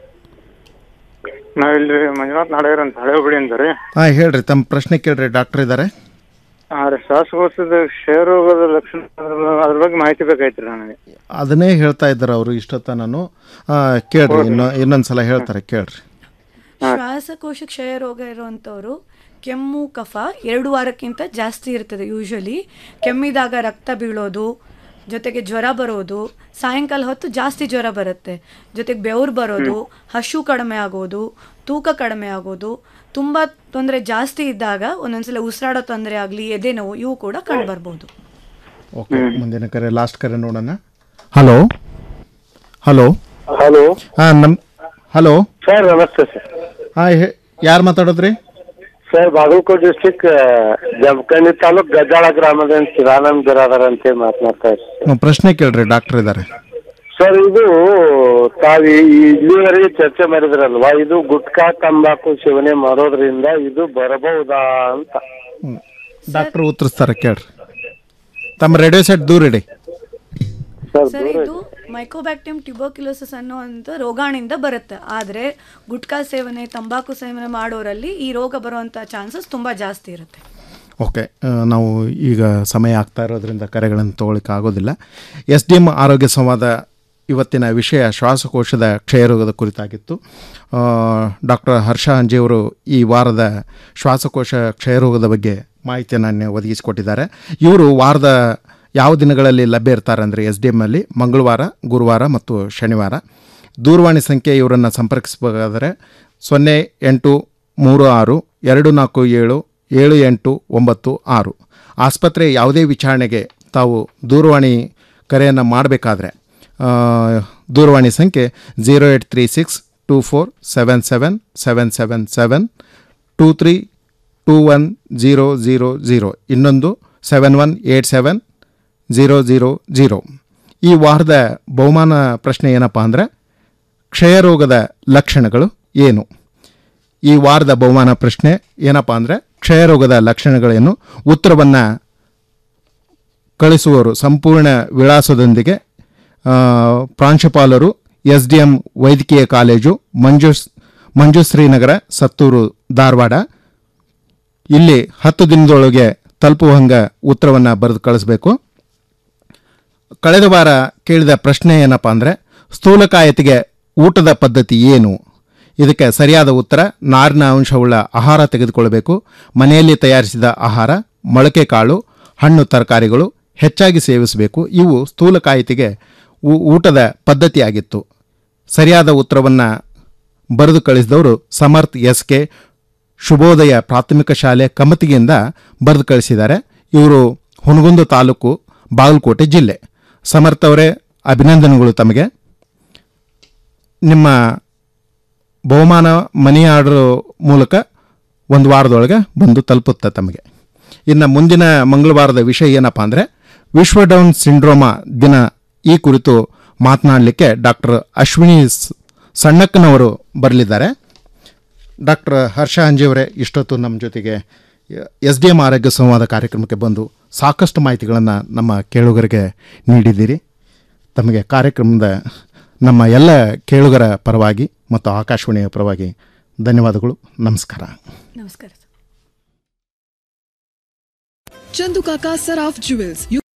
ನಾವಿಲ್ಲಿ ಮಂಜುನಾಥ್ ನಾಡಗರ್ ಅಂತ ಹಳೆ ಹುಬ್ಳಿ ಅಂತ ರೀ ಹಾಂ ಹೇಳ್ರಿ ತಮ್ಮ ಪ್ರಶ್ನೆ ಕೇಳ್ರಿ ಡಾಕ್ಟರ್ ಇದ್ದಾರೆ ಆ ರೀ ಶ್ವಾಸಕೋಶದ ಕ್ಷಯರೋಗದ ಲಕ್ಷಣ ಅದ್ರ- ಅದ್ರ ಬಗ್ಗೆ ಮಾಹಿತಿ ಬೇಕಾಯ್ತು ನನಗೆ ಅದನ್ನೇ ಹೇಳ್ತಾ ಇದ್ದಾರೆ ಅವರು ಇಷ್ಟೊತ್ತ ನಾನು ಆ, ಕೇಳ್ರಿ ಇನ್ನೊ ಇನ್ನೊಂದ್ಸಲ ಹೇಳ್ತಾರೆ ಕೇಳ್ರಿ ಶ್ವಾಸಕೋಶ ಕ್ಷಯ ರೋಗ ಇರುವಂಥವ್ರು ಕೆಮ್ಮು ಕಫ ಎರಡು ವಾರಕ್ಕಿಂತ ಜಾಸ್ತಿ ಇರ್ತದೆ ಯೂಶಲಿ ಕೆಮ್ಮಿದಾಗ ರಕ್ತ ಬೀಳೋದು ಜೊತೆಗೆ ಜ್ವರ ಬರೋದು ಸಾಯಂಕಾಲ ಹೊತ್ತು ಜಾಸ್ತಿ ಜ್ವರ ಬರುತ್ತೆ ಜೊತೆಗೆ ಬೆವರು ಬರೋದು ಹಸು ಕಡಿಮೆ ಆಗೋದು ತೂಕ ಕಡಿಮೆ ಆಗೋದು ತುಂಬ ತೊಂದರೆ ಜಾಸ್ತಿ ಇದ್ದಾಗ ಒಂದೊಂದ್ಸಲ ಉಸಿರಾಡೋ ತೊಂದರೆ ಆಗಲಿ ಎದೆ ನೋವು ಇವು ಕೂಡ ಕಂಡು ಬರ್ಬೋದು ಓಕೆ ಮುಂದಿನ ಕರೆ ಲಾಸ್ಟ್ ಕರೆ ನೋಡೋಣ ಹಲೋ ಹಲೋ ಹಲೋ ಹಾಂ ನಮ್ ಹಲೋ ಸರ್ ನಮಸ್ತೆ ಸರ್ ಹಾಂ ಯಾರು ಮಾತಾಡೋದ್ರಿ ಸರ್ ಬಾಗಲಕೋಟ್ ಡಿಸ್ಟಿಕ್ ಜಮಖಂಡಿ ತಾಲೂಕ್ ಗದ್ದಾಳ ಗ್ರಾಮದಿಂದ ಚಿದಾನಂದ್ ಬಿರಾದರ್ ಅಂತೇಳಿ ಮಾತನಾಡ್ತಾ ಇದ್ದಾರೆ ಹ್ಮ್, ಪ್ರಶ್ನೆ ಕೇಳ್ರಿ ಡಾಕ್ಟರ್ ಇದ್ದಾರೆ ಸರ್ ಇದು ತಾವು ಈ- ಇಲ್ಲಿವರೆಗೆ ಚರ್ಚೆ ಮಾಡಿದ್ರಲ್ವಾ ಇದು ಗುಟ್ಕಾ ತಂಬಾಕು ಸೇವನೆ ಮಾಡೋದ್ರಿಂದ ಇದು ಬರಬಹುದಾ ಅಂತ ಡಾಕ್ಟರ್ ಉತ್ತರಿಸ್ತಾರೆ ಕೇಳ್ರಿ ತಮ್ಮ ರೇಡಿಯೋ ಸೆಟ್ ದೂರ ಇಡಿ ಸರ್ ಇದು ಮೈಕೋಬ್ಯಾಕ್ಟಿಯಂ ಟ್ಯೂಬೋಕ್ಯುಲೋಸಿಸ್ ಅನ್ನುವಂಥ ರೋಗಾಣಿಂದ ಬರುತ್ತೆ ಆದರೆ ಗುಟ್ಕಾ ಸೇವನೆ ತಂಬಾಕು ಸೇವನೆ ಮಾಡೋರಲ್ಲಿ ಈ ರೋಗ ಬರುವಂಥ ಚಾನ್ಸಸ್ ತುಂಬ ಜಾಸ್ತಿ ಇರುತ್ತೆ ಓಕೆ ಆ, ನಾವು ಈಗ ಸಮಯ ಆಗ್ತಾ ಇರೋದ್ರಿಂದ ಕರೆಗಳನ್ನು ತೊಗೊಳಿಕ್ಕೆ ಆಗೋದಿಲ್ಲ ಎಸ್ ಡಿ ಎಮ್ ಆರೋಗ್ಯ ಸಂವಾದ ಇವತ್ತಿನ ವಿಷಯ ಶ್ವಾಸಕೋಶದ ಕ್ಷಯರೋಗದ ಕುರಿತಾಗಿತ್ತು ಡಾಕ್ಟರ್ ಹರ್ಷ ಅಂಜಿಯವರು ಈ ವಾರದ ಶ್ವಾಸಕೋಶ ಕ್ಷಯರೋಗದ ಬಗ್ಗೆ ಮಾಹಿತಿಯನ್ನು ಒದಗಿಸಿಕೊಟ್ಟಿದ್ದಾರೆ ಇವರು ವಾರದ ಯಾವ ದಿನಗಳಲ್ಲಿ ಲಭ್ಯ ಇರ್ತಾರೆ ಅಂದರೆ ಎಸ್ ಡಿ ಎಮ್ಮಲ್ಲಿ ಮಂಗಳವಾರ ಗುರುವಾರ ಮತ್ತು ಶನಿವಾರ ದೂರವಾಣಿ ಸಂಖ್ಯೆ ಇವರನ್ನು ಸಂಪರ್ಕಿಸಬೇಕಾದರೆ ಸೊನ್ನೆ ಎಂಟು ಮೂರು ಆರು ಎರಡು ನಾಲ್ಕು ಏಳು ಏಳು ಎಂಟು ಒಂಬತ್ತು ಆರು ಆಸ್ಪತ್ರೆ ಯಾವುದೇ ವಿಚಾರಣೆಗೆ ತಾವು ದೂರವಾಣಿ ಕರೆಯನ್ನು ಮಾಡಬೇಕಾದ್ರೆ ದೂರವಾಣಿ ಸಂಖ್ಯೆ zero eight three six two four seven seven seven seven seven two three two one zero zero zero ಇನ್ನೊಂದು seven one eight seven zero zero zero ಈ ವಾರದ ಬಹುಮಾನ ಪ್ರಶ್ನೆ ಏನಪ್ಪ ಅಂದರೆ ಕ್ಷಯರೋಗದ ಲಕ್ಷಣಗಳು ಏನು ಈ ವಾರದ ಬಹುಮಾನ ಪ್ರಶ್ನೆ ಏನಪ್ಪ ಅಂದರೆ ಕ್ಷಯರೋಗದ ಲಕ್ಷಣಗಳೇನು ಉತ್ತರವನ್ನು ಕಳಿಸುವವರು ಸಂಪೂರ್ಣ ವಿಳಾಸದೊಂದಿಗೆ ಆ, ಪ್ರಾಂಶುಪಾಲರು ಎಸ್ ಡಿ ಎಂ ವೈದ್ಯಕೀಯ ಕಾಲೇಜು ಮಂಜುಸ್ ಮಂಜುಶ್ರೀ ನಗರ ಸತ್ತೂರು ಧಾರವಾಡ ಇಲ್ಲಿ ಹತ್ತು ದಿನದೊಳಗೆ ತಲುಪುವಂಗೆ ಉತ್ತರವನ್ನು ಬರೆದು ಕಳಿಸ್ಬೇಕು ಕಳೆದ ವಾರ ಕೇಳಿದ ಪ್ರಶ್ನೆ ಏನಪ್ಪ ಅಂದರೆ ಸ್ಥೂಲಕಾಯತಿಗೆ ಊಟದ ಪದ್ಧತಿ ಏನು ಇದಕ್ಕೆ ಸರಿಯಾದ ಉತ್ತರ ನಾರಿನ ಅಂಶವುಳ್ಳ ಆಹಾರ ತೆಗೆದುಕೊಳ್ಳಬೇಕು ಮನೆಯಲ್ಲಿ ತಯಾರಿಸಿದ ಆಹಾರ ಮೊಳಕೆ ಕಾಳು ಹಣ್ಣು ತರಕಾರಿಗಳು ಹೆಚ್ಚಾಗಿ ಸೇವಿಸಬೇಕು ಇವು ಸ್ಥೂಲಕಾಯತಿಗೆ ಊ- ಊಟದ ಪದ್ಧತಿಯಾಗಿತ್ತು ಸರಿಯಾದ ಉತ್ತರವನ್ನು ಬರೆದು ಕಳಿಸಿದವರು ಸಮರ್ಥ್ ಎಸ್ ಕೆ ಶುಭೋದಯ ಪ್ರಾಥಮಿಕ ಶಾಲೆ ಕಮತಿಗೆಯಿಂದ ಬರೆದು ಕಳಿಸಿದ್ದಾರೆ ಇವರು ಹುನಗುಂದ ತಾಲೂಕು ಬಾಗಲಕೋಟೆ ಜಿಲ್ಲೆ ಸಮರ್ಥ್ ಅವರೇ ಅಭಿನಂದನೆಗಳು ತಮಗೆ ನಿಮ್ಮ ಬಹುಮಾನ ಮನಿ ಆರ್ಡರ್ ಮೂಲಕ ಒಂದು ವಾರದೊಳಗೆ ಬಂದು ತಲುಪುತ್ತೆ ತಮಗೆ ಇನ್ನು ಮುಂದಿನ ಮಂಗಳವಾರದ ವಿಷಯ ಏನಪ್ಪ ಅಂದರೆ ವಿಶ್ವ ಡೌನ್ ಸಿಂಡ್ರೋಮಾ ದಿನ ಈ ಕುರಿತು ಮಾತನಾಡಲಿಕ್ಕೆ ಡಾಕ್ಟರ್ ಅಶ್ವಿನಿ ಸ್- ಸಣ್ಣಕ್ಕನವರು ಬರಲಿದ್ದಾರೆ ಡಾಕ್ಟರ್ ಹರ್ಷ ಅಂಜಿಯವರೇ ಇಷ್ಟೊತ್ತು ನಮ್ಮ ಜೊತೆಗೆ ಎಸ್ ಡಿ ಎಂ ಆರೋಗ್ಯ ಸಂವಾದ ಕಾರ್ಯಕ್ರಮಕ್ಕೆ ಬಂದು ಸಾಕಷ್ಟು ಮಾಹಿತಿಗಳನ್ನು ನಮ್ಮ ಕೇಳುಗರಿಗೆ ನೀಡಿದ್ದೀರಿ ತಮಗೆ ಕಾರ್ಯಕ್ರಮದ ನಮ್ಮ ಎಲ್ಲ ಕೇಳುಗರ ಪರವಾಗಿ ಮತ್ತು ಆಕಾಶವಾಣಿಯ ಪರವಾಗಿ ಧನ್ಯವಾದಗಳು ನಮಸ್ಕಾರ ನಮಸ್ಕಾರ ಚಂದು ಕಾಕಾ ಸರಾಫ್ ಜುವೆಲ್ಸ್